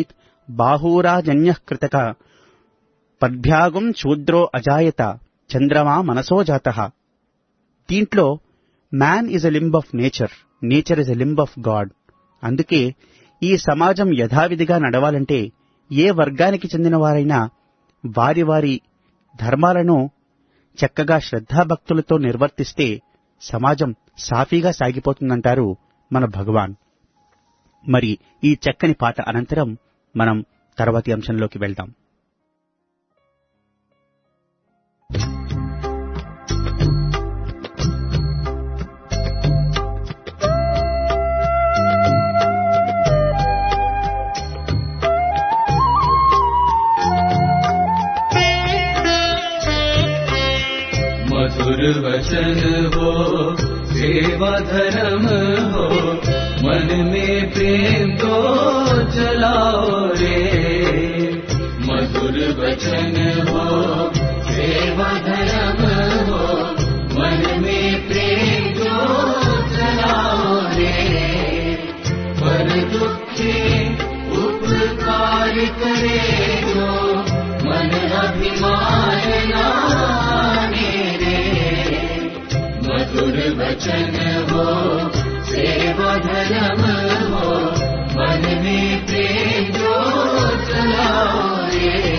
బాహూరాజన్య కృతక పద్భ్యాగం శూద్రో అజాయత చంద్రమా మనసో జాత దీంట్లో man is a limb of nature nature is a limb of God అందుకే ఈ సమాజం యథావిధిగా నడవాలంటే ఏ వర్గానికి చెందిన వారైనా వారి వారి ధర్మాలను చక్కగా శ్రద్ధాభక్తులతో నిర్వర్తిస్తే సమాజం సాఫీగా సాగిపోతుందంటారు మన భగవాన్ మరి ఈ చక్కని పాట అనంతరం మనం తర్వాతి అంశంలోకి వెళ్దాం मधुर वचन हो सेवा धर्म हो मन में प्रेम तो चलाओ रे मधुर वचन हो सेवा धर्म हो मन में प्रेम तो चलाओ रे पर दुखी उपकार करे जो मन अभिमान नाने रे मधुर वचन हो सेवा धर्म हो मन में प्रेम जो चलाओ रे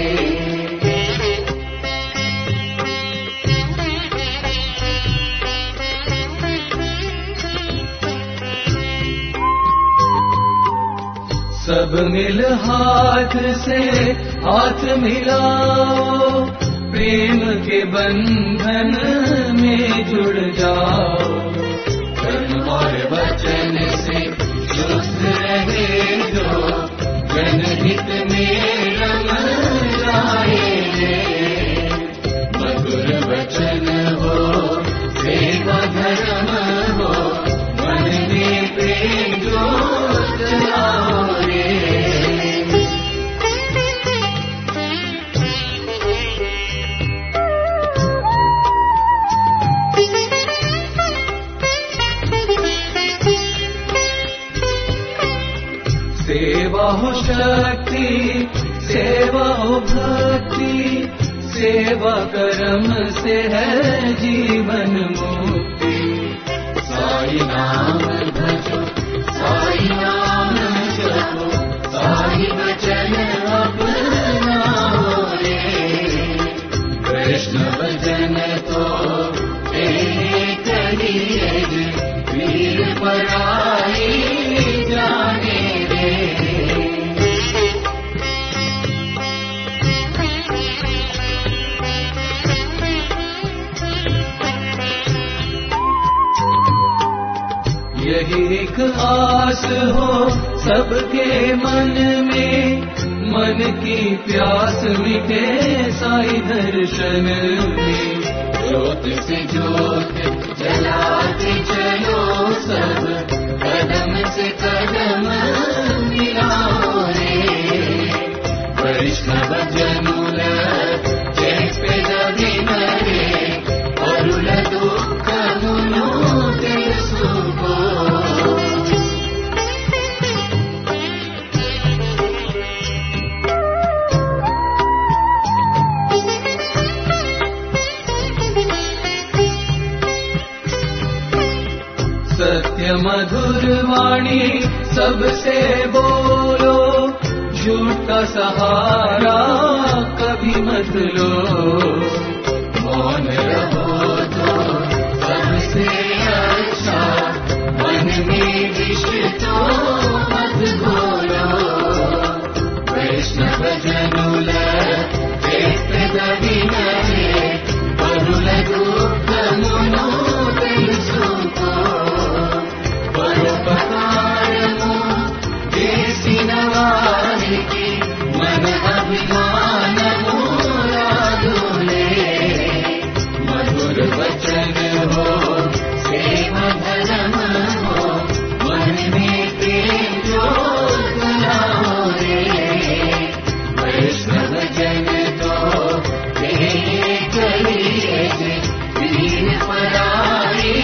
सब मिल हाथ से हाथ मिलाओ प्रेम के बंधन में जुड़ जाओ कर्म और वचन से चुस्त रहे जो जनहित में रम जाए रे मधुर वचन हो सेवा धर्म हो मन में प्रेम जो चलाओ रे सेवा हो शक्ति सेवा हो भक्ति सेवा कर्म से है जीवन मुक्ति साई नाम भजो साई नाम जपो साई वचन अपनाओ रे कृष्ण भजन तो तेरे करिए वीर पराई जाने रे यही एक आस हो सबके मन में मन की प्यास मिटे साई दर्शन में ज्योत से ज्योत जलाते चलो सब कदम से कदम मिलाओ रे वैष्णव जनुल చెప్పెదవినరే అరుల దుఃఖమును తెలుసుకో सत्य मधुर वाणी सबसे बोलो झूठ का सहारा कभी मत लो मौन रहो तो सबसे अच्छा मन में विष तो मत बोलो वैष्णव जनुल వినరే పరుల దుఃఖమును తెలుసుకో పరోపకారము చేసిన వారికి మన అభిమానము రాదులే మధుర వచన హో సేవ ధర్మ హో मन में प्रेम जो बनाओ रे वैष्णव जन तो तेरे करिए जे वीर पराई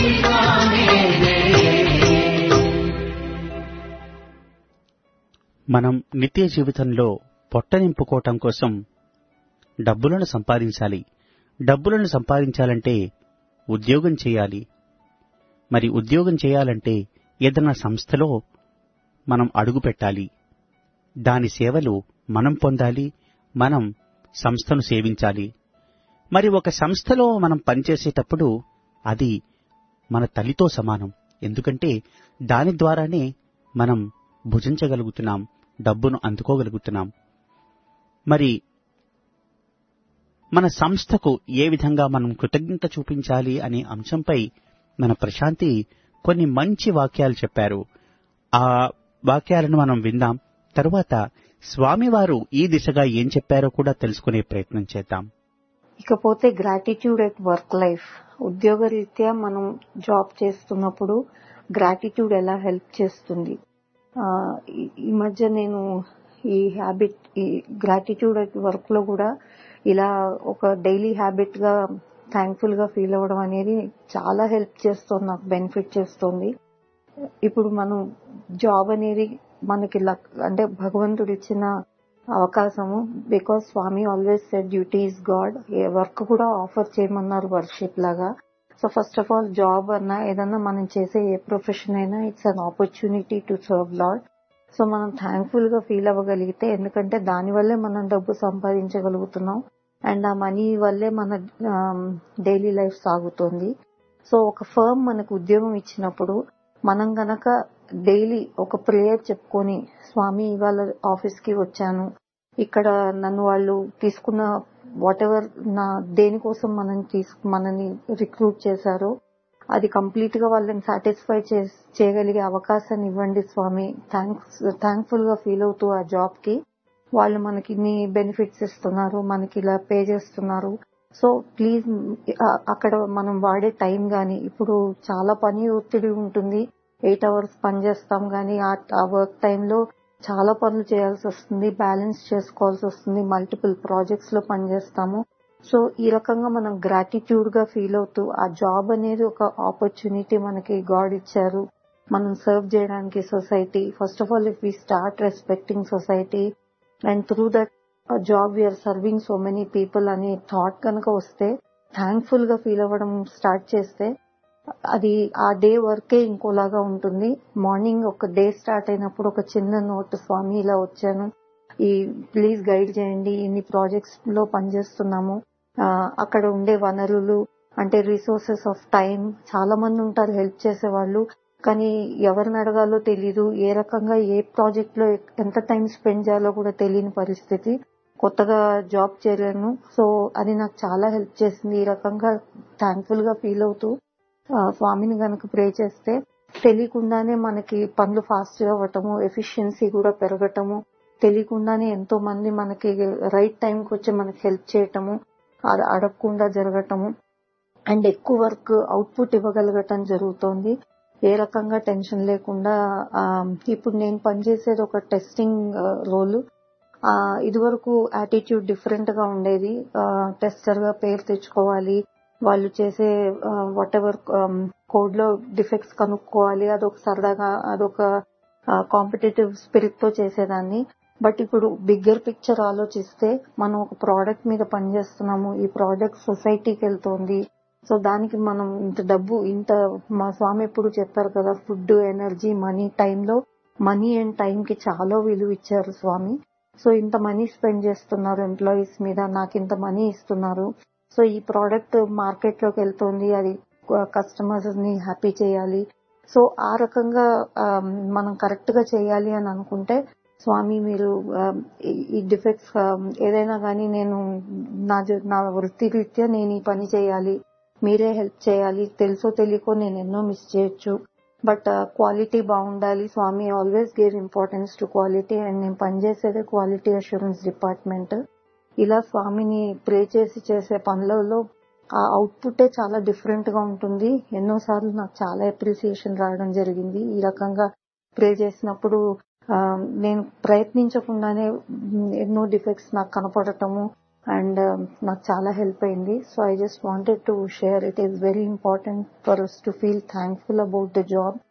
गाने रे మనం నిత్య జీవితంలో పొట్ట నింపుకోవటం కోసం డబ్బులను సంపాదించాలి డబ్బులను సంపాదించాలంటే ఉద్యోగం చేయాలి మరి ఉద్యోగం చేయాలంటే ఏదైనా సంస్థలో మనం అడుగు పెట్టాలి దాని సేవలు మనం పొందాలి మనం సంస్థను సేవించాలి మరి ఒక సంస్థలో మనం పనిచేసేటప్పుడు అది మన తల్లితో సమానం ఎందుకంటే దాని ద్వారానే మనం భుజించగలుగుతున్నాం డబ్బును అందుకోగలుగుతున్నాం మరి మన సంస్థకు ఏ విధంగా మనం కృతజ్ఞత చూపించాలి అనే అంశంపై మన ప్రశాంతి కొన్ని మంచి వాక్యాలు చెప్పారు ఆ వాక్యాలను మనం విందాం తరువాత స్వామివారు ఈ దిశగా ఏం చెప్పారో కూడా తెలుసుకునే ప్రయత్నం చేద్దాం ఇకపోతే గ్రాటిట్యూడ్ ఎట్ వర్క్ లైఫ్ ఉద్యోగరీత్యా మనం జాబ్ చేస్తున్నప్పుడు గ్రాటిట్యూడ్ ఎలా హెల్ప్ చేస్తుంది ఆ, ఈ- ఈ మధ్య నేను ఈ హ్యాబిట్ ఈ గ్రాటిట్యూడ్ ఎట్ వర్క్ లో కూడా ఇలా ఒక డైలీ హ్యాబిట్ గా థ్యాంక్ఫుల్ గా ఫీల్ అవ్వడం అనేది చాలా హెల్ప్ చేస్తుంది నాకు బెనిఫిట్ చేస్తుంది ఇప్పుడు మనం జాబ్ అనేది మనకి లక్ అంటే భగవంతుడు ఇచ్చిన అవకాశము because Swami always said duty is God ఏ వర్క్ కూడా ఆఫర్ చేయమన్నారు వర్షిప్ లాగా so first of all job అన్నా ఏదన్నా మనం చేసే ఏ ప్రొఫెషన్ అయినా it's an opportunity to serve Lord so మనం థ్యాంక్ఫుల్ గా ఫీల్ అవ్వగలిగితే ఎందుకంటే దాని వల్లే మనం డబ్బు సంపాదించగలుగుతున్నాం అండ్ ఆ మనీ వల్లే మన డైలీ లైఫ్ సాగుతుంది సో ఒక ఫర్మ్ మనకు ఉద్యోగం ఇచ్చినప్పుడు మనం గనక డైలీ ఒక ప్రేయర్ చెప్పుకొని స్వామి ఇవాళ ఆఫీస్ కి వచ్చాను ఇక్కడ నన్ను వాళ్ళు తీసుకున్న వాట్ ఎవర్ నా దేనికోసం మనం తీసుకు మనని రిక్రూట్ చేశారో అది కంప్లీట్ గా వాళ్ళని సాటిస్ఫై చేయగలిగే అవకాశాన్ని ఇవ్వండి స్వామి థ్యాంక్స్ థ్యాంక్ఫుల్ గా ఫీల్ అవుతూ ఆ జాబ్ కి వాళ్ళు మనకి ఇన్ని బెనిఫిట్స్ ఇస్తున్నారు మనకి ఇలా పే చేస్తున్నారు సో ప్లీజ్ అక్కడ మనం వాడే టైం గాని ఇప్పుడు చాలా పని ఒత్తిడి ఉంటుంది ఎయిట్ అవర్స్ పని చేస్తాం గానీ ఆ వర్క్ టైంలో చాలా పనులు చేయాల్సి వస్తుంది బ్యాలెన్స్ చేసుకోవాల్సి వస్తుంది మల్టిపుల్ ప్రాజెక్ట్స్ లో పనిచేస్తాము సో ఈ రకంగా మనం గ్రాటిట్యూడ్ గా ఫీల్ అవుతూ ఆ జాబ్ అనేది ఒక ఆపర్చునిటీ మనకి గాడ్ ఇచ్చారు మనం సర్వ్ చేయడానికి society first of all if we start respecting society and through that job we are serving so many people అనే థాట్ కనుక వస్తే థ్యాంక్ఫుల్ గా ఫీల్ అవ్వడం స్టార్ట్ చేస్తే అది ఆ డే వర్కే ఇంకోలాగా ఉంటుంది మార్నింగ్ ఒక డే స్టార్ట్ అయినప్పుడు ఒక చిన్న నోట్ స్వామి ఇలా వచ్చాను ఈ ప్లీజ్ గైడ్ చేయండి ఇన్ని ప్రాజెక్ట్స్ లో పనిచేస్తున్నాము ఆ, అక్కడ ఉండే వనరులు అంటే రిసోర్సెస్ ఆఫ్ టైం చాలా మంది ఉంటారు హెల్ప్ చేసే వాళ్ళు కానీ ఎవరిని అడగాలో తెలీదు ఏ రకంగా ఏ ప్రాజెక్ట్ లో ఎంత టైం స్పెండ్ చేయాలో కూడా తెలియని పరిస్థితి కొత్తగా జాబ్ చేరాను సో అది నాకు చాలా హెల్ప్ చేసింది ఈ రకంగా థ్యాంక్ఫుల్ గా ఫీల్ అవుతూ ఆ, స్వామిని గనక ప్రే చేస్తే తెలియకుండానే మనకి పనులు ఫాస్ట్ గా అవ్వటము ఎఫిషియన్సీ కూడా పెరగటము తెలియకుండానే ఎంతో మంది మనకి రైట్ టైంకి వచ్చి మనకి హెల్ప్ చేయటము అడ- అడగకుండా జరగటము అండ్ ఎక్కువ వర్క్ అవుట్పుట్ ఇవ్వగలగటం జరుగుతోంది ఏ రకంగా టెన్షన్ లేకుండా ఆ, ఇప్పుడు నేను పనిచేసేది ఒక టెస్టింగ్ రోల్ ఇదివరకు యాటిట్యూడ్ డిఫరెంట్ గా ఉండేది టెస్టర్ గా పేరు తెచ్చుకోవాలి వాళ్ళు చేసే వాట్ ఎవర్ కోడ్ లో డిఫెక్ట్స్ కనుక్కోవాలి అదొక సరదాగా అదొక కాంపిటేటివ్ స్పిరిట్ తో చేసేదాన్ని బట్ ఇప్పుడు బిగ్గర్ పిక్చర్ ఆలోచిస్తే మనం ఒక ప్రోడక్ట్ మీద పనిచేస్తున్నాము ఈ ప్రోడక్ట్ సొసైటీకి వెళ్తోంది సో దానికి మనం ఇంత డబ్బు ఇంత మా స్వామి ఎప్పుడు చెప్పారు కదా ఫుడ్ ఎనర్జీ మనీ టైంలో మనీ అండ్ టైం కి చాలా విలువ ఇచ్చారు స్వామి సో ఇంత మనీ స్పెండ్ చేస్తున్నారు ఎంప్లాయీస్ మీద నాకు ఇంత మనీ ఇస్తున్నారు సో ఈ ప్రోడక్ట్ మార్కెట్ లోకి వెళ్తోంది అది కస్టమర్స్ ని హ్యాపీ చేయాలి సో ఆ రకంగా ఆ, మనం కరెక్ట్ గా చేయాలి అని అనుకుంటే స్వామి మీరు ఆ, ఈ- ఈ డిఫెక్ట్స్ ఏదైనా కానీ నేను నా జ- నా వృత్తి రీత్యా నేను ఈ పని చేయాలి మీరే హెల్ప్ చేయాలి తెలుసో తెలియకో నేను ఎన్నో మిస్ చేయొచ్చు బట్ క్వాలిటీ బాగుండాలి Swami always give importance to quality and నేను పనిచేసేదే క్వాలిటీ అష్యూరెన్స్ డిపార్ట్మెంట్ ఇలా స్వామిని ప్రే చేసి చేసే పనులలో ఆ అవుట్పుటే చాలా డిఫరెంట్ గా ఉంటుంది ఎన్నోసార్లు నాకు చాలా అప్రిసియేషన్ రావడం జరిగింది ఈ రకంగా ప్రే చేసినప్పుడు ఆ, నేను ప్రయత్నించకుండానే మ్, ఎన్నో డిఫెక్ట్స్ నాకు కనపడటము అండ్ నాకు చాలా హెల్ప్ అయింది so I just wanted to share it is very important for us to feel thankful about the job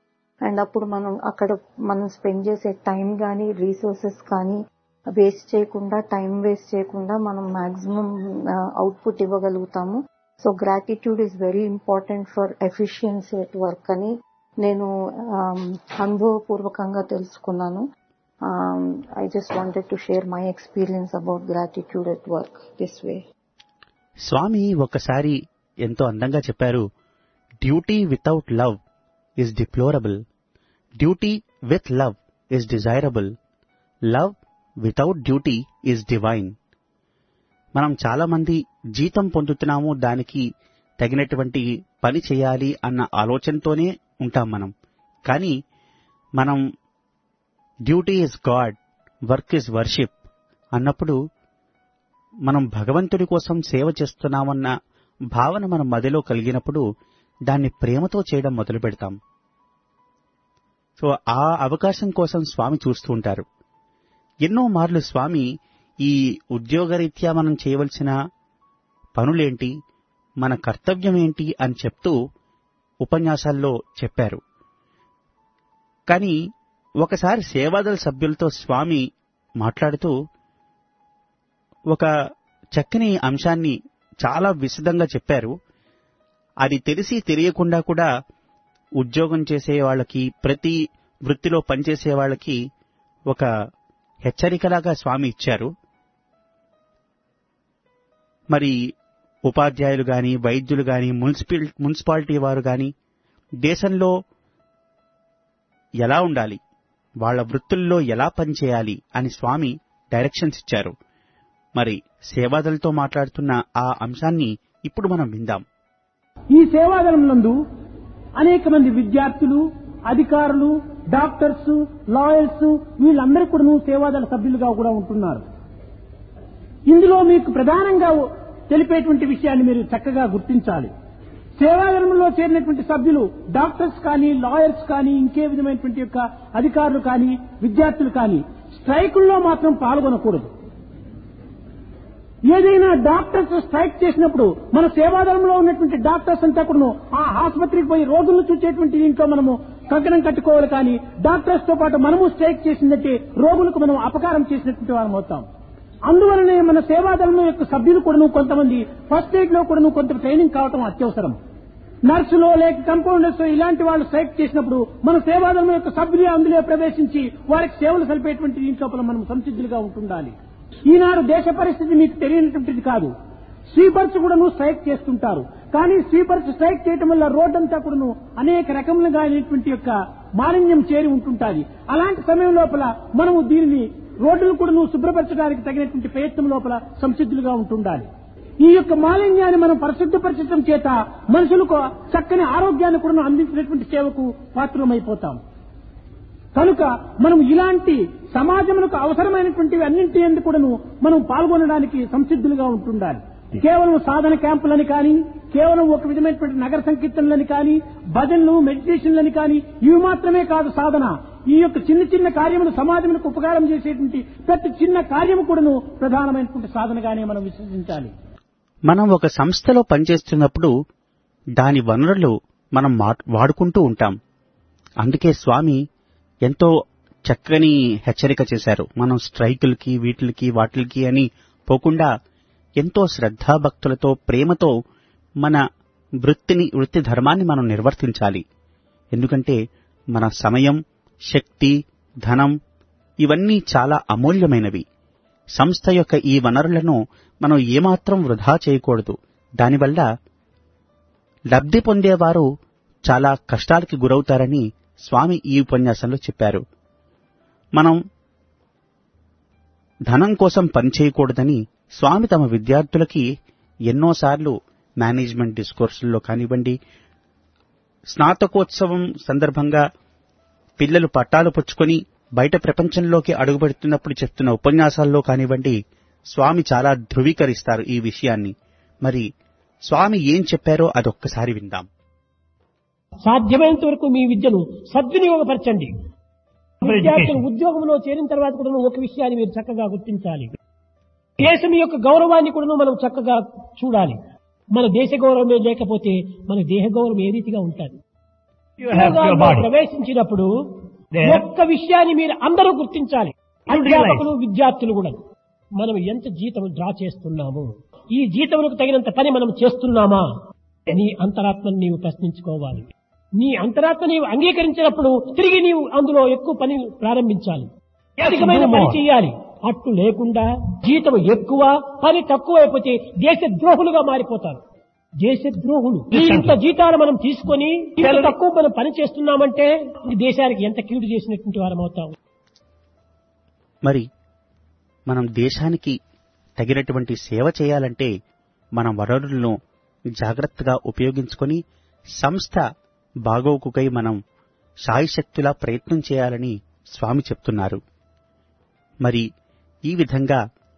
and అప్పుడు మనం అక్కడ మనం స్పెండ్ చేసే టైం కానీ రీసోర్సెస్ కానీ వేస్ట్ చేయకుండా టైం వేస్ట్ చేయకుండా మనం మాక్సిమం అవుట్పుట్ ఇవ్వగలుగుతాము so gratitude is very important for efficiency at work అని నేను um, అనుభవపూర్వకంగా తెలుసుకున్నాను I just wanted to share my experience about gratitude at work this way Swami ఒకసారి ఎంతో అందంగా చెప్పారు duty without love is deplorable duty with love is desirable love without duty is divine మనం చాలా మంది జీతం పొందుతున్నాము దానికి తగినటువంటి పని చేయాలి అన్న ఆలోచనతోనే ఉంటాం మనం కానీ మనం duty is God work is worship అన్నప్పుడు మనం భగవంతుడి కోసం సేవ చేస్తున్నామన్న భావన మన మదిలో కలిగినప్పుడు దాన్ని ప్రేమతో చేయడం మొదలు పెడతాం సో ఆ అవకాశం కోసం స్వామి చూస్తూ ఉంటారు ఎన్నో మార్లు స్వామి ఈ ఉద్యోగరీత్యా మనం చేయవలసిన పనులేంటి మన కర్తవ్యం ఏంటి అని చెప్తూ ఉపన్యాసాల్లో చెప్పారు కానీ ఒకసారి సేవాదళ సభ్యులతో స్వామి మాట్లాడుతూ ఒక చక్కని అంశాన్ని చాలా విశదంగా చెప్పారు అది తెలిసి తెలియకుండా కూడా ఉద్యోగం చేసే వాళ్ళకి ప్రతి వృత్తిలో పనిచేసే వాళ్ళకి ఒక హెచ్చరికలాగా స్వామి ఇచ్చారు మరి ఉపాధ్యాయులు గాని వైద్యులు గాని మున్సిపల్ మున్సిపాలిటీ వారు గాని దేశంలో ఎలా ఉండాలి వాళ్ళ వృత్తుల్లో ఎలా పనిచేయాలి అని స్వామి డైరెక్షన్స్ ఇచ్చారు మరి సేవాదలతో మాట్లాడుతున్న ఆ అంశాన్ని ఇప్పుడు మనం విందాం ఈ సేవాదళం నందు అనేక మంది విద్యార్థులు అధికారులు డాక్టర్స్ లాయర్స్ వీళ్ళందరూ కూడా సేవాదళ సభ్యులుగా కూడా ఉంటున్నారు ఇందులో మీకు ప్రధానంగా తెలిపేటువంటి విషయాన్ని మీరు చక్కగా గుర్తించాలి సేవాదళంలో చేరినటువంటి సభ్యులు డాక్టర్స్ కానీ లాయర్స్ కానీ ఇంకే విధమైనటువంటి యొక్క అధికారులు కానీ విద్యార్థులు కానీ స్ట్రైకుల్లో మాత్రం పాల్గొనకూడదు ఏదైనా డాక్టర్స్ స్ట్రైక్ చేసినప్పుడు మన సేవాదళంలో ఉన్నటువంటి డాక్టర్స్ అంతా కూడా ఆ ఆసుపత్రికి పోయి రోగులను చూసేటువంటి దీంట్లో మనము కంకణం కట్టుకోవాలి కానీ డాక్టర్స్ తో పాటు మనము స్ట్రైక్ చేసిందంటే రోగులకు మనం అపకారం చేసినటువంటి వారం అవుతాం అందువలనే మన సేవాదళం యొక్క సభ్యులు కూడాను కొంతమంది ఫస్ట్ ఎయిడ్ లో కూడాను కొంత ట్రైనింగ్ కావటం అత్యవసరం నర్సులో లేక కంపౌండర్స్ ఇలాంటి వాళ్ళు స్ట్రైక్ చేసినప్పుడు మన సేవాదళం యొక్క సభ్యులు అందులో ప్రవేశించి వారికి సేవలు సలిపేటువంటి దీంట్లో మనం సంసిద్ధులుగా ఉంటుండాలి ఈనాడు దేశ పరిస్థితి మీకు తెలియనటువంటిది కాదు స్వీపర్స్ కూడాను స్ట్రైక్ చేస్తుంటారు కానీ స్వీపర్స్ స్ట్రైక్ చేయటం వల్ల రోడ్డంతా కూడాను అనేక రకములుగా అయినటువంటి యొక్క మాలిన్యం చేరి ఉంటుంటాది అలాంటి సమయం లోపల మనము దీనిని రోడ్డును కూడాను శుభ్రపరచడానికి తగినటువంటి ప్రయత్నం లోపల సంసిద్ధులుగా ఉంటుండాలి ఈ యొక్క మాలిన్యాన్ని మనం పరిశుద్ధపరచడం చేత మనుషులకు చక్కని ఆరోగ్యాన్ని కూడా అందించినటువంటి సేవకు పాత్రమైపోతాం కనుక మనం ఇలాంటి సమాజములకు అవసరమైనటువంటివి అన్నింటి ఎందుకు కూడాను మనం పాల్గొనడానికి సంసిద్ధులుగా ఉంటుండాలి కేవలం సాధన క్యాంపులని కానీ కేవలం ఒక విధమైనటువంటి నగర సంకీర్తనలని కానీ భజనలు మెడిటేషన్లని కానీ ఇవి మాత్రమే కాదు సాధన ఈ యొక్క చిన్న చిన్న కార్యములు సమాజములకు ఉపకారం చేసేటువంటి ప్రతి చిన్న కార్యము కూడాను ప్రధానమైనటువంటి సాధనగానే మనం విశ్వసించాలి మనం ఒక సంస్థలో పనిచేస్తున్నప్పుడు దాని వనరులు మనం మా- వాడుకుంటూ ఉంటాం అందుకే స్వామి ఎంతో చక్కని హెచ్చరిక చేశారు మనం స్ట్రైకులకి వీటికి వాటికి అని పోకుండా ఎంతో శ్రద్ధాభక్తులతో ప్రేమతో మన వృత్తిని వృత్తి ధర్మాన్ని మనం నిర్వర్తించాలి ఎందుకంటే మన సమయం శక్తి ధనం ఇవన్నీ చాలా అమూల్యమైనవి సంస్థ యొక్క ఈ వనరులను మనం ఏమాత్రం వృధా చేయకూడదు దానివల్ల లబ్ధి పొందేవారు చాలా కష్టాలకి గురవుతారని స్వామి ఈ ఉపన్యాసంలో చెప్పారు మనం ధనం కోసం పనిచేయకూడదని స్వామి తమ విద్యార్థులకి ఎన్నోసార్లు మేనేజ్మెంట్ డిస్కోర్సుల్లో కానివ్వండి స్నాతకోత్సవం సందర్భంగా పిల్లలు పట్టాలు పుచ్చుకొని బయట ప్రపంచంలోకి అడుగుపెడుతున్నప్పుడు చెప్తున్న ఉపన్యాసాల్లో కానివ్వండి స్వామి చాలా ధృవీకరిస్తారు ఈ విషయాన్ని మరి స్వామి ఏం చెప్పారో అదొక్కసారి విందాం సాధ్యమైనంత వరకు మీ విద్యను సద్వినియోగపరచండి విద్యార్థులు ఉద్యోగంలో చేరిన తర్వాత కూడా ఒక విషయాన్ని మీరు చక్కగా గుర్తించాలి దేశం యొక్క గౌరవాన్ని కూడా మనం చక్కగా చూడాలి మన దేశ గౌరవమే లేకపోతే మన దేహ గౌరవం ఏ రీతిగా ఉంటుంది You have your ఉద్యోగాల్లో body. ప్రవేశించినప్పుడు There. ఒక్క విషయాన్ని మీరు అందరూ గుర్తించాలి You అధ్యాపకులు విద్యార్థులు కూడా మనం ఎంత జీతం డ్రా చేస్తున్నాము ఈ జీతములకు తగినంత పని మనం చేస్తున్నామా నీ అంతరాత్మను నీవు ప్రశ్నించుకోవాలి నీ అంతరాత్మ నీవు అంగీకరించినప్పుడు తిరిగి నీవు అందులో ఎక్కువ పని ప్రారంభించాలి Yes, అధికమైన do పని more. చేయాలి అట్లు లేకుండా జీతం ఎక్కువ పని తక్కువ అయిపోతే దేశ ద్రోహులుగా మారిపోతారు దేశ ద్రోహులు ఇంత జీతాలు మనం తీసుకొని ఇంత తక్కువ మనం పని చేస్తున్నామంటే ఇది దేశానికి ఎంత కీడు చేసినటువంటి వారం అవుతాం మరి మనం దేశానికి తగినటువంటి సేవ చేయాలంటే మన వనరులను జాగ్రత్తగా ఉపయోగించుకొని సంస్థ బాగోగుకై మనం శాయశక్తులా ప్రయత్నం చేయాలని స్వామి చెప్తున్నారు మరి ఈ విధంగా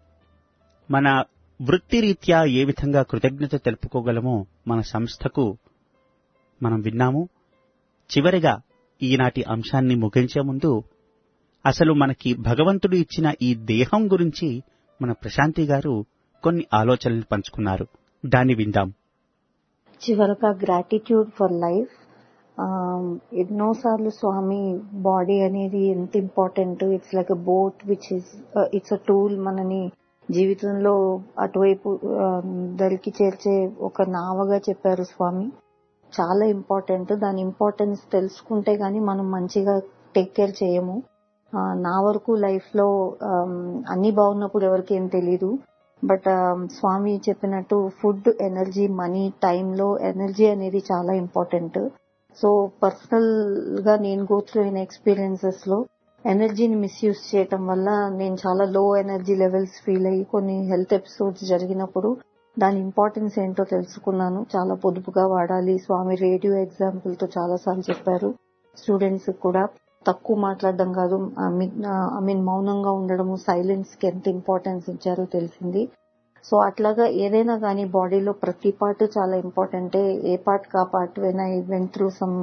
మన వృత్తిరీత్యా ఏ విధంగా కృతజ్ఞత తెలుపుకోగలమో మన సంస్థకు మనం విన్నాము చివరిగా ఈనాటి అంశాన్ని ముగించే ముందు అసలు మనకి భగవంతుడు ఇచ్చిన ఈ దేహం గురించి మన ప్రశాంతి గారు కొన్ని ఆలోచనలు పంచుకున్నారు దాన్ని విందాం చివరగా గ్రాటిట్యూడ్ ఫర్ లైఫ్ ఎన్నోసార్లు స్వామి బాడీ అనేది ఎంత important it's like a boat which is it's a tool మనని జీవితంలో అటువైపు దరికి చేర్చే ఒక నావగా చెప్పారు స్వామి చాలా ఇంపార్టెంట్ దాని ఇంపార్టెన్స్ తెలుసుకుంటే గానీ మనం మంచిగా టేక్ కేర్ చేయము ఆ, నా వరకు లైఫ్ లో ఆమ్, అన్ని బాగున్నప్పుడు ఎవరికి ఏం తెలీదు బట్ స్వామి చెప్పినట్టు ఫుడ్ ఎనర్జీ మనీ టైంలో ఎనర్జీ అనేది చాలా ఇంపార్టెంట్ సో పర్సనల్ గా నేను గో త్రూ అయిన ఎక్స్పీరియన్సెస్ లో ఎనర్జీని మిస్యూజ్ చేయటం వల్ల నేను చాలా లో ఎనర్జీ లెవెల్స్ ఫీల్ అయ్యి కొన్ని హెల్త్ ఎపిసోడ్స్ జరిగినప్పుడు దాని ఇంపార్టెన్స్ ఏంటో తెలుసుకున్నాను చాలా పొదుపుగా వాడాలి స్వామి రేడియో ఎగ్జాంపుల్ తో చాలా సార్లు చెప్పారు స్టూడెంట్స్ కూడా తక్కువ మాట్లాడడం కాదు ఐ మీన్ మౌనంగా ఉండడము సైలెన్స్ కి ఎంత ఇంపార్టెన్స్ ఇచ్చారో తెలిసింది సో అట్లాగా ఏదైనా కానీ బాడీలో ప్రతి పార్ట్ చాలా ఇంపార్టెంటే ఏ పార్ట్ కా part when I went through some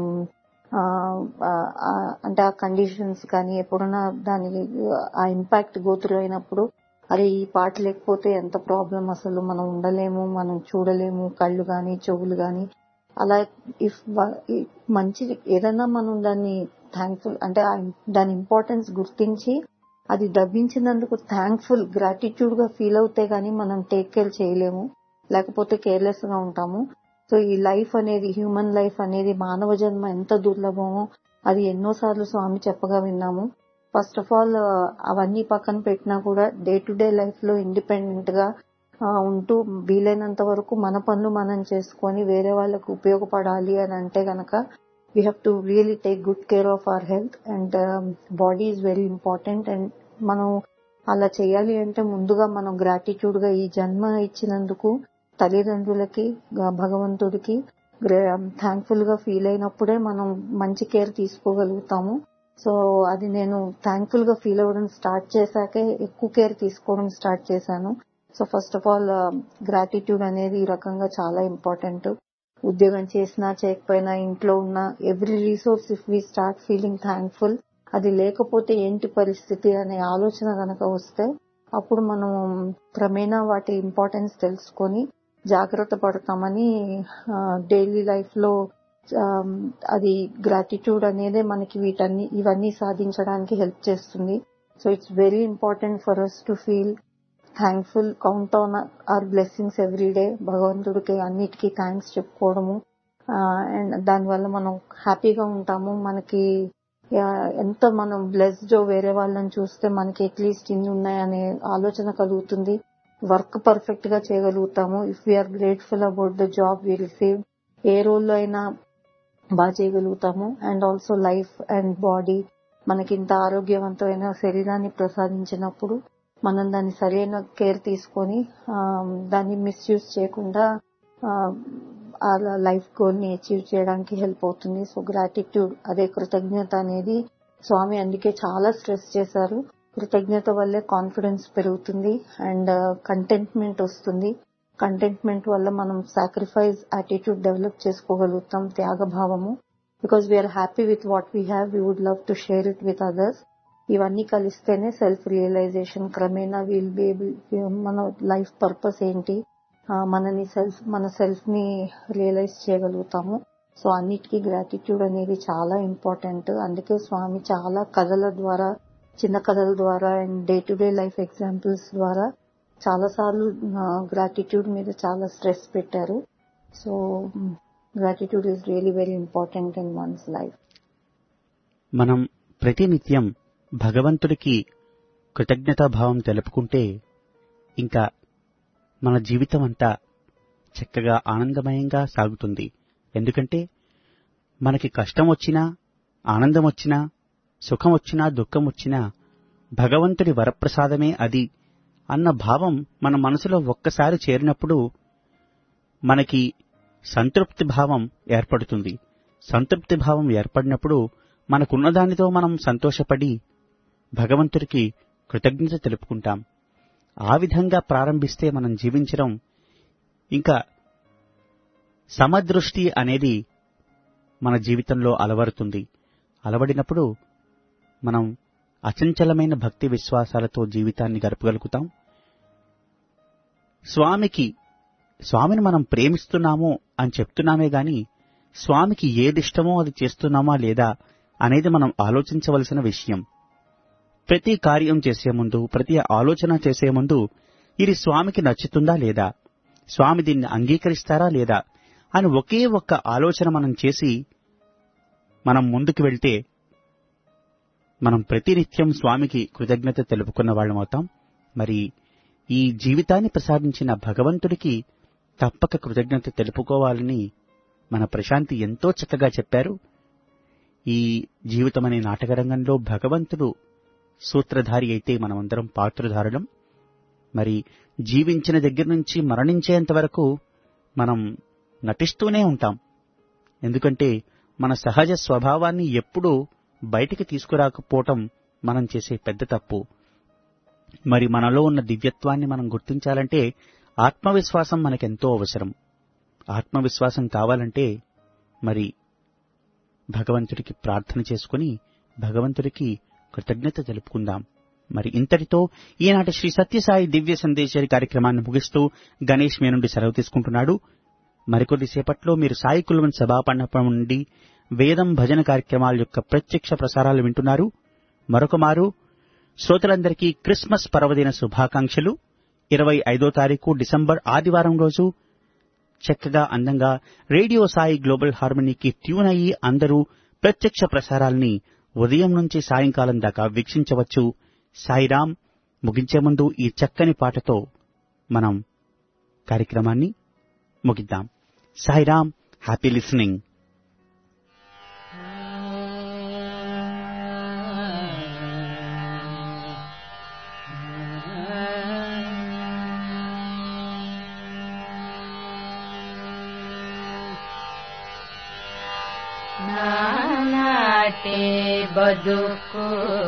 అంటే ఆ కండిషన్స్ కానీ ఎప్పుడైనా దాని ఆ ఇంపాక్ట్ గోత్రు అయినప్పుడు అరే ఈ పార్ట్ లేకపోతే ఎంత ప్రాబ్లం అసలు మనం ఉండలేము మనం చూడలేము కళ్ళు గాని చెవులు గాని అలా ఇఫ్ మంచిది ఏదైనా మనం దాన్ని థ్యాంక్ఫుల్ అంటే ఆ దాని ఇంపార్టెన్స్ గుర్తించి అది దబ్బించినందుకు థ్యాంక్ఫుల్ గ్రాటిట్యూడ్ గా ఫీల్ అవుతే గానీ మనం టేక్ కేర్ చేయలేము లేకపోతే కేర్లెస్ గా ఉంటాము సో ఈ లైఫ్ అనేది హ్యూమన్ లైఫ్ అనేది మానవ జన్మ ఎంత దుర్లభమో అది ఎన్నోసార్లు స్వామి చెప్పగా విన్నాము ఫస్ట్ ఆఫ్ ఆల్ అవన్నీ పక్కన పెట్టినా కూడా డే టు డే లైఫ్ లో ఇండిపెండెంట్ గా ఆ, ఉంటూ వీలైనంత వరకు మన పనులు మనం చేసుకొని వేరే వాళ్ళకు ఉపయోగపడాలి అని అంటే గనక we have to really take good care of our health and body is very important and మనం అలా చేయాలి అంటే ముందుగా మనం గ్రాటిట్యూడ్ గా ఈ జన్మ ఇచ్చినందుకు తల్లిదండ్రులకి గా- భగవంతుడికి థ్యాంక్ఫుల్ గా ఫీల్ అయినప్పుడే మనం మంచి కేర్ తీసుకోగలుగుతాము సో అది నేను థ్యాంక్ఫుల్ గా ఫీల్ అవ్వడం స్టార్ట్ చేశాకే ఎక్కువ కేర్ తీసుకోవడం స్టార్ట్ చేశాను so first of all gratitude అనేది ఈ రకంగా చాలా ఇంపార్టెంట్ ఉద్యోగం చేసినా చేయకపోయినా ఇంట్లో ఉన్న every resource if we start feeling thankful అది లేకపోతే ఏంటి పరిస్థితి అనే ఆలోచన గనక వస్తే అప్పుడు మనం క్రమేణా వాటి ఇంపార్టెన్స్ తెలుసుకొని జాగ్రత్త పడతామని డైలీ లైఫ్ లో ఆ, అది గ్రాటిట్యూడ్ అనేదే మనకి వీటన్ని ఇవన్నీ సాధించడానికి హెల్ప్ చేస్తుంది so it's very important for us to feel thankful count on our blessings every day భగవంతుడికి అన్నిటికీ థ్యాంక్స్ చెప్పుకోవడము అండ్ దానివల్ల మనం హ్యాపీగా ఉంటాము మనకి ఆ, ఎంత మనం బ్లెస్డ్ వేరే వాళ్ళని చూస్తే మనకి అట్లీస్ట్ ఇన్ని ఉన్నాయనే ఆలోచన కలుగుతుంది వర్క్ పర్ఫెక్ట్ గా చేయగలుగుతాము if we are grateful about the job we receive ఏ రోల్లో అయినా బాగా చేయగలుగుతాము and also life and body మనకి ఇంత ఆరోగ్యవంతమైన శరీరాన్ని ప్రసాదించినప్పుడు మనం దాన్ని సరైన కేర్ తీసుకొని ఆ, దాన్ని మిస్యూజ్ చేయకుండా ఆ లైఫ్ గోల్ ని అచీవ్ చేయడానికి హెల్ప్ అవుతుంది సో గ్రాటిట్యూడ్ అదే కృతజ్ఞత అనేది స్వామి అందుకే చాలా స్ట్రెస్ చేశారు కృతజ్ఞత వల్లే కాన్ఫిడెన్స్ పెరుగుతుంది అండ్ కంటెంట్మెంట్ వస్తుంది కంటెంట్మెంట్ వల్ల మనం సాక్రిఫైస్ యాటిట్యూడ్ డెవలప్ చేసుకోగలుగుతాం త్యాగభావము because we are happy with what we have we would love to share it with others ఇవన్నీ కలిస్తేనే సెల్ఫ్ రియలైజేషన్ క్రమేణా వీల్ బి మన లైఫ్ పర్పస్ ఏంటి ఆ, మనని సెల్ఫ్ మన సెల్ఫ్ ని రియలైజ్ చేయగలుగుతాము సో అన్నిటికీ గ్రాటిట్యూడ్ అనేది చాలా ఇంపార్టెంట్ అందుకే స్వామి చాలా కథల ద్వారా చిన్న కథల ద్వారా and day to day life examples ద్వారా చాలా సార్లు గ్రాటిట్యూడ్ మీద చాలా స్ట్రెస్ పెట్టారు so gratitude is really very important in one's life మనం ప్రతినిత్యం భగవంతుడికి కృతజ్ఞతాభావం తెలుపుకుంటే ఇంకా మన జీవితం అంతా చక్కగా ఆనందమయంగా సాగుతుంది ఎందుకంటే మనకి కష్టం వచ్చినా ఆనందం వచ్చినా సుఖం వచ్చినా దుఃఖం వచ్చినా భగవంతుడి వరప్రసాదమే అది అన్న భావం మన మనసులో ఒక్కసారి చేరినప్పుడు మనకి సంతృప్తి భావం ఏర్పడుతుంది సంతృప్తి భావం ఏర్పడినప్పుడు మనకున్న దానితో మనం సంతోషపడి భగవంతుడికి కృతజ్ఞత తెలుపుకుంటాం ఆ విధంగా ప్రారంభిస్తే మనం జీవించడం ఇంకా సమదృష్టి అనేది మన జీవితంలో అలవడుతుంది అలవడినప్పుడు మనం అచంచలమైన భక్తి విశ్వాసాలతో జీవితాన్ని గడపగలుగుతాం స్వామికి స్వామిని మనం ప్రేమిస్తున్నాము అని చెప్తున్నామే గాని స్వామికి ఏదిష్టమో అది చేస్తున్నామా లేదా అనేది మనం ఆలోచించవలసిన విషయం ప్రతి కార్యం చేసే ముందు ప్రతి ఆలోచన చేసే ముందు ఇది స్వామికి నచ్చుతుందా లేదా స్వామి దీన్ని అంగీకరిస్తారా లేదా అని ఒకే ఒక్క ఆలోచన మనం చేసి మనం ముందుకు వెళ్తే మనం ప్రతినిత్యం స్వామికి కృతజ్ఞత తెలుపుకున్న వాళ్ళమవుతాం మరి ఈ జీవితాన్ని ప్రసాదించిన భగవంతుడికి తప్పక కృతజ్ఞత తెలుపుకోవాలని మన ప్రశాంతి ఎంతో చక్కగా చెప్పారు ఈ జీవితం అనే నాటకరంగంలో భగవంతుడు సూత్రధారి అయితే మనమందరం పాత్రధారులం మరి జీవించిన దగ్గర నుంచి మరణించేంత వరకు మనం నటిస్తూనే ఉంటాం ఎందుకంటే మన సహజ స్వభావాన్ని ఎప్పుడూ బయటికి తీసుకురాకపోవటం మనం చేసే పెద్ద తప్పు మరి మనలో ఉన్న దివ్యత్వాన్ని మనం గుర్తించాలంటే ఆత్మవిశ్వాసం మనకెంతో అవసరం ఆత్మవిశ్వాసం కావాలంటే మరి భగవంతుడికి ప్రార్థన చేసుకుని భగవంతుడికి కృతజ్ఞత తెలుపుకుందాం మరి ఇంతటితో ఈనాటి శ్రీ సత్యసాయి దివ్య సందేశారి కార్యక్రమాన్ని ముగిస్తూ గణేష్ మీ నుండి సెలవు తీసుకుంటున్నాడు మరికొద్దిసేపట్లో మీరు సాయి కులవన్ సభాపండపం నుండి వేదం భజన కార్యక్రమాల యొక్క ప్రత్యక్ష ప్రసారాలు వింటున్నారు మరొక మారు శ్రోతలందరికీ క్రిస్మస్ పర్వదిన శుభాకాంక్షలు ఇరవై ఐదో తారీఖు డిసెంబర్ ఆదివారం రోజు చక్కగా అందంగా రేడియో సాయి గ్లోబల్ హార్మనీకి ట్యూన్ అయ్యి అందరూ ప్రత్యక్ష ప్రసారాల్ని ఉదయం నుంచి సాయంకాలం దాకా వీక్షించవచ్చు సాయిరాం ముగించే ముందు ఈ చక్కని పాటతో మనం కార్యక్రమాన్ని ముగిద్దాం సాయిరాం హ్యాపీ లిసనింగ్ నానాటే బదుకు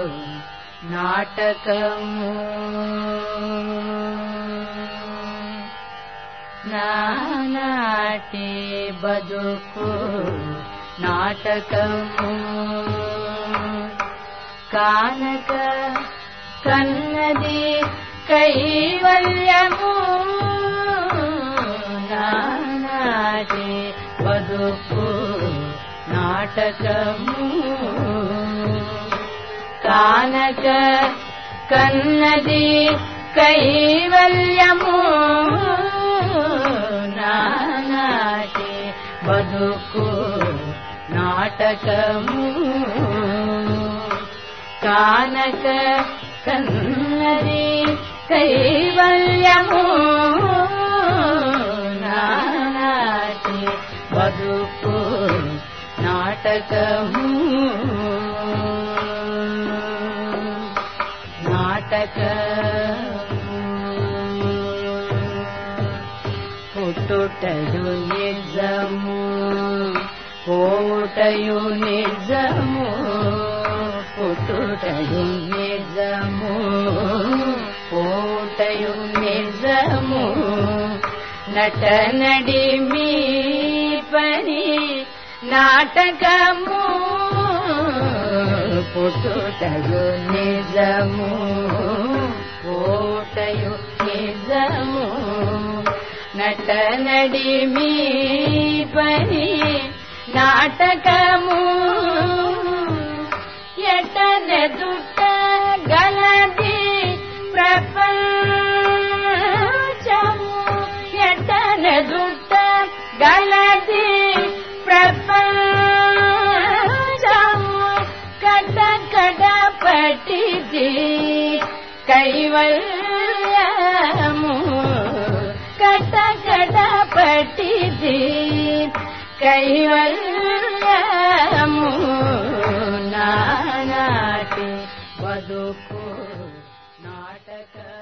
నాటకము నానాటే బదుకు నాటకము కానక కన్నది కైవల్యము నానాటే బదుకు నాటకము కానక కన్నది కైవల్యము నానాటి బదుకు నాటకము కానక కన్నది కైవల్యము నానాటి బదుకు నాటకము నాటకము పుట్టుటయు నిజము పోటయు నిజము పుట్టుటయు నిజము పోటయు నిజము నట నడి మీ పని నాటకము పుట్టుటయు నిజము పోటయు నిజము నట నడి మీ పని నాటకము ఎటనెదుట గలది ప్రపంచము ఎటనెదుట గలది ప్రపంచము కట కడ పట్టిది కైవల్యము కట కడ పట్టిది కైవల్యము నానాటి బదుకు నాటక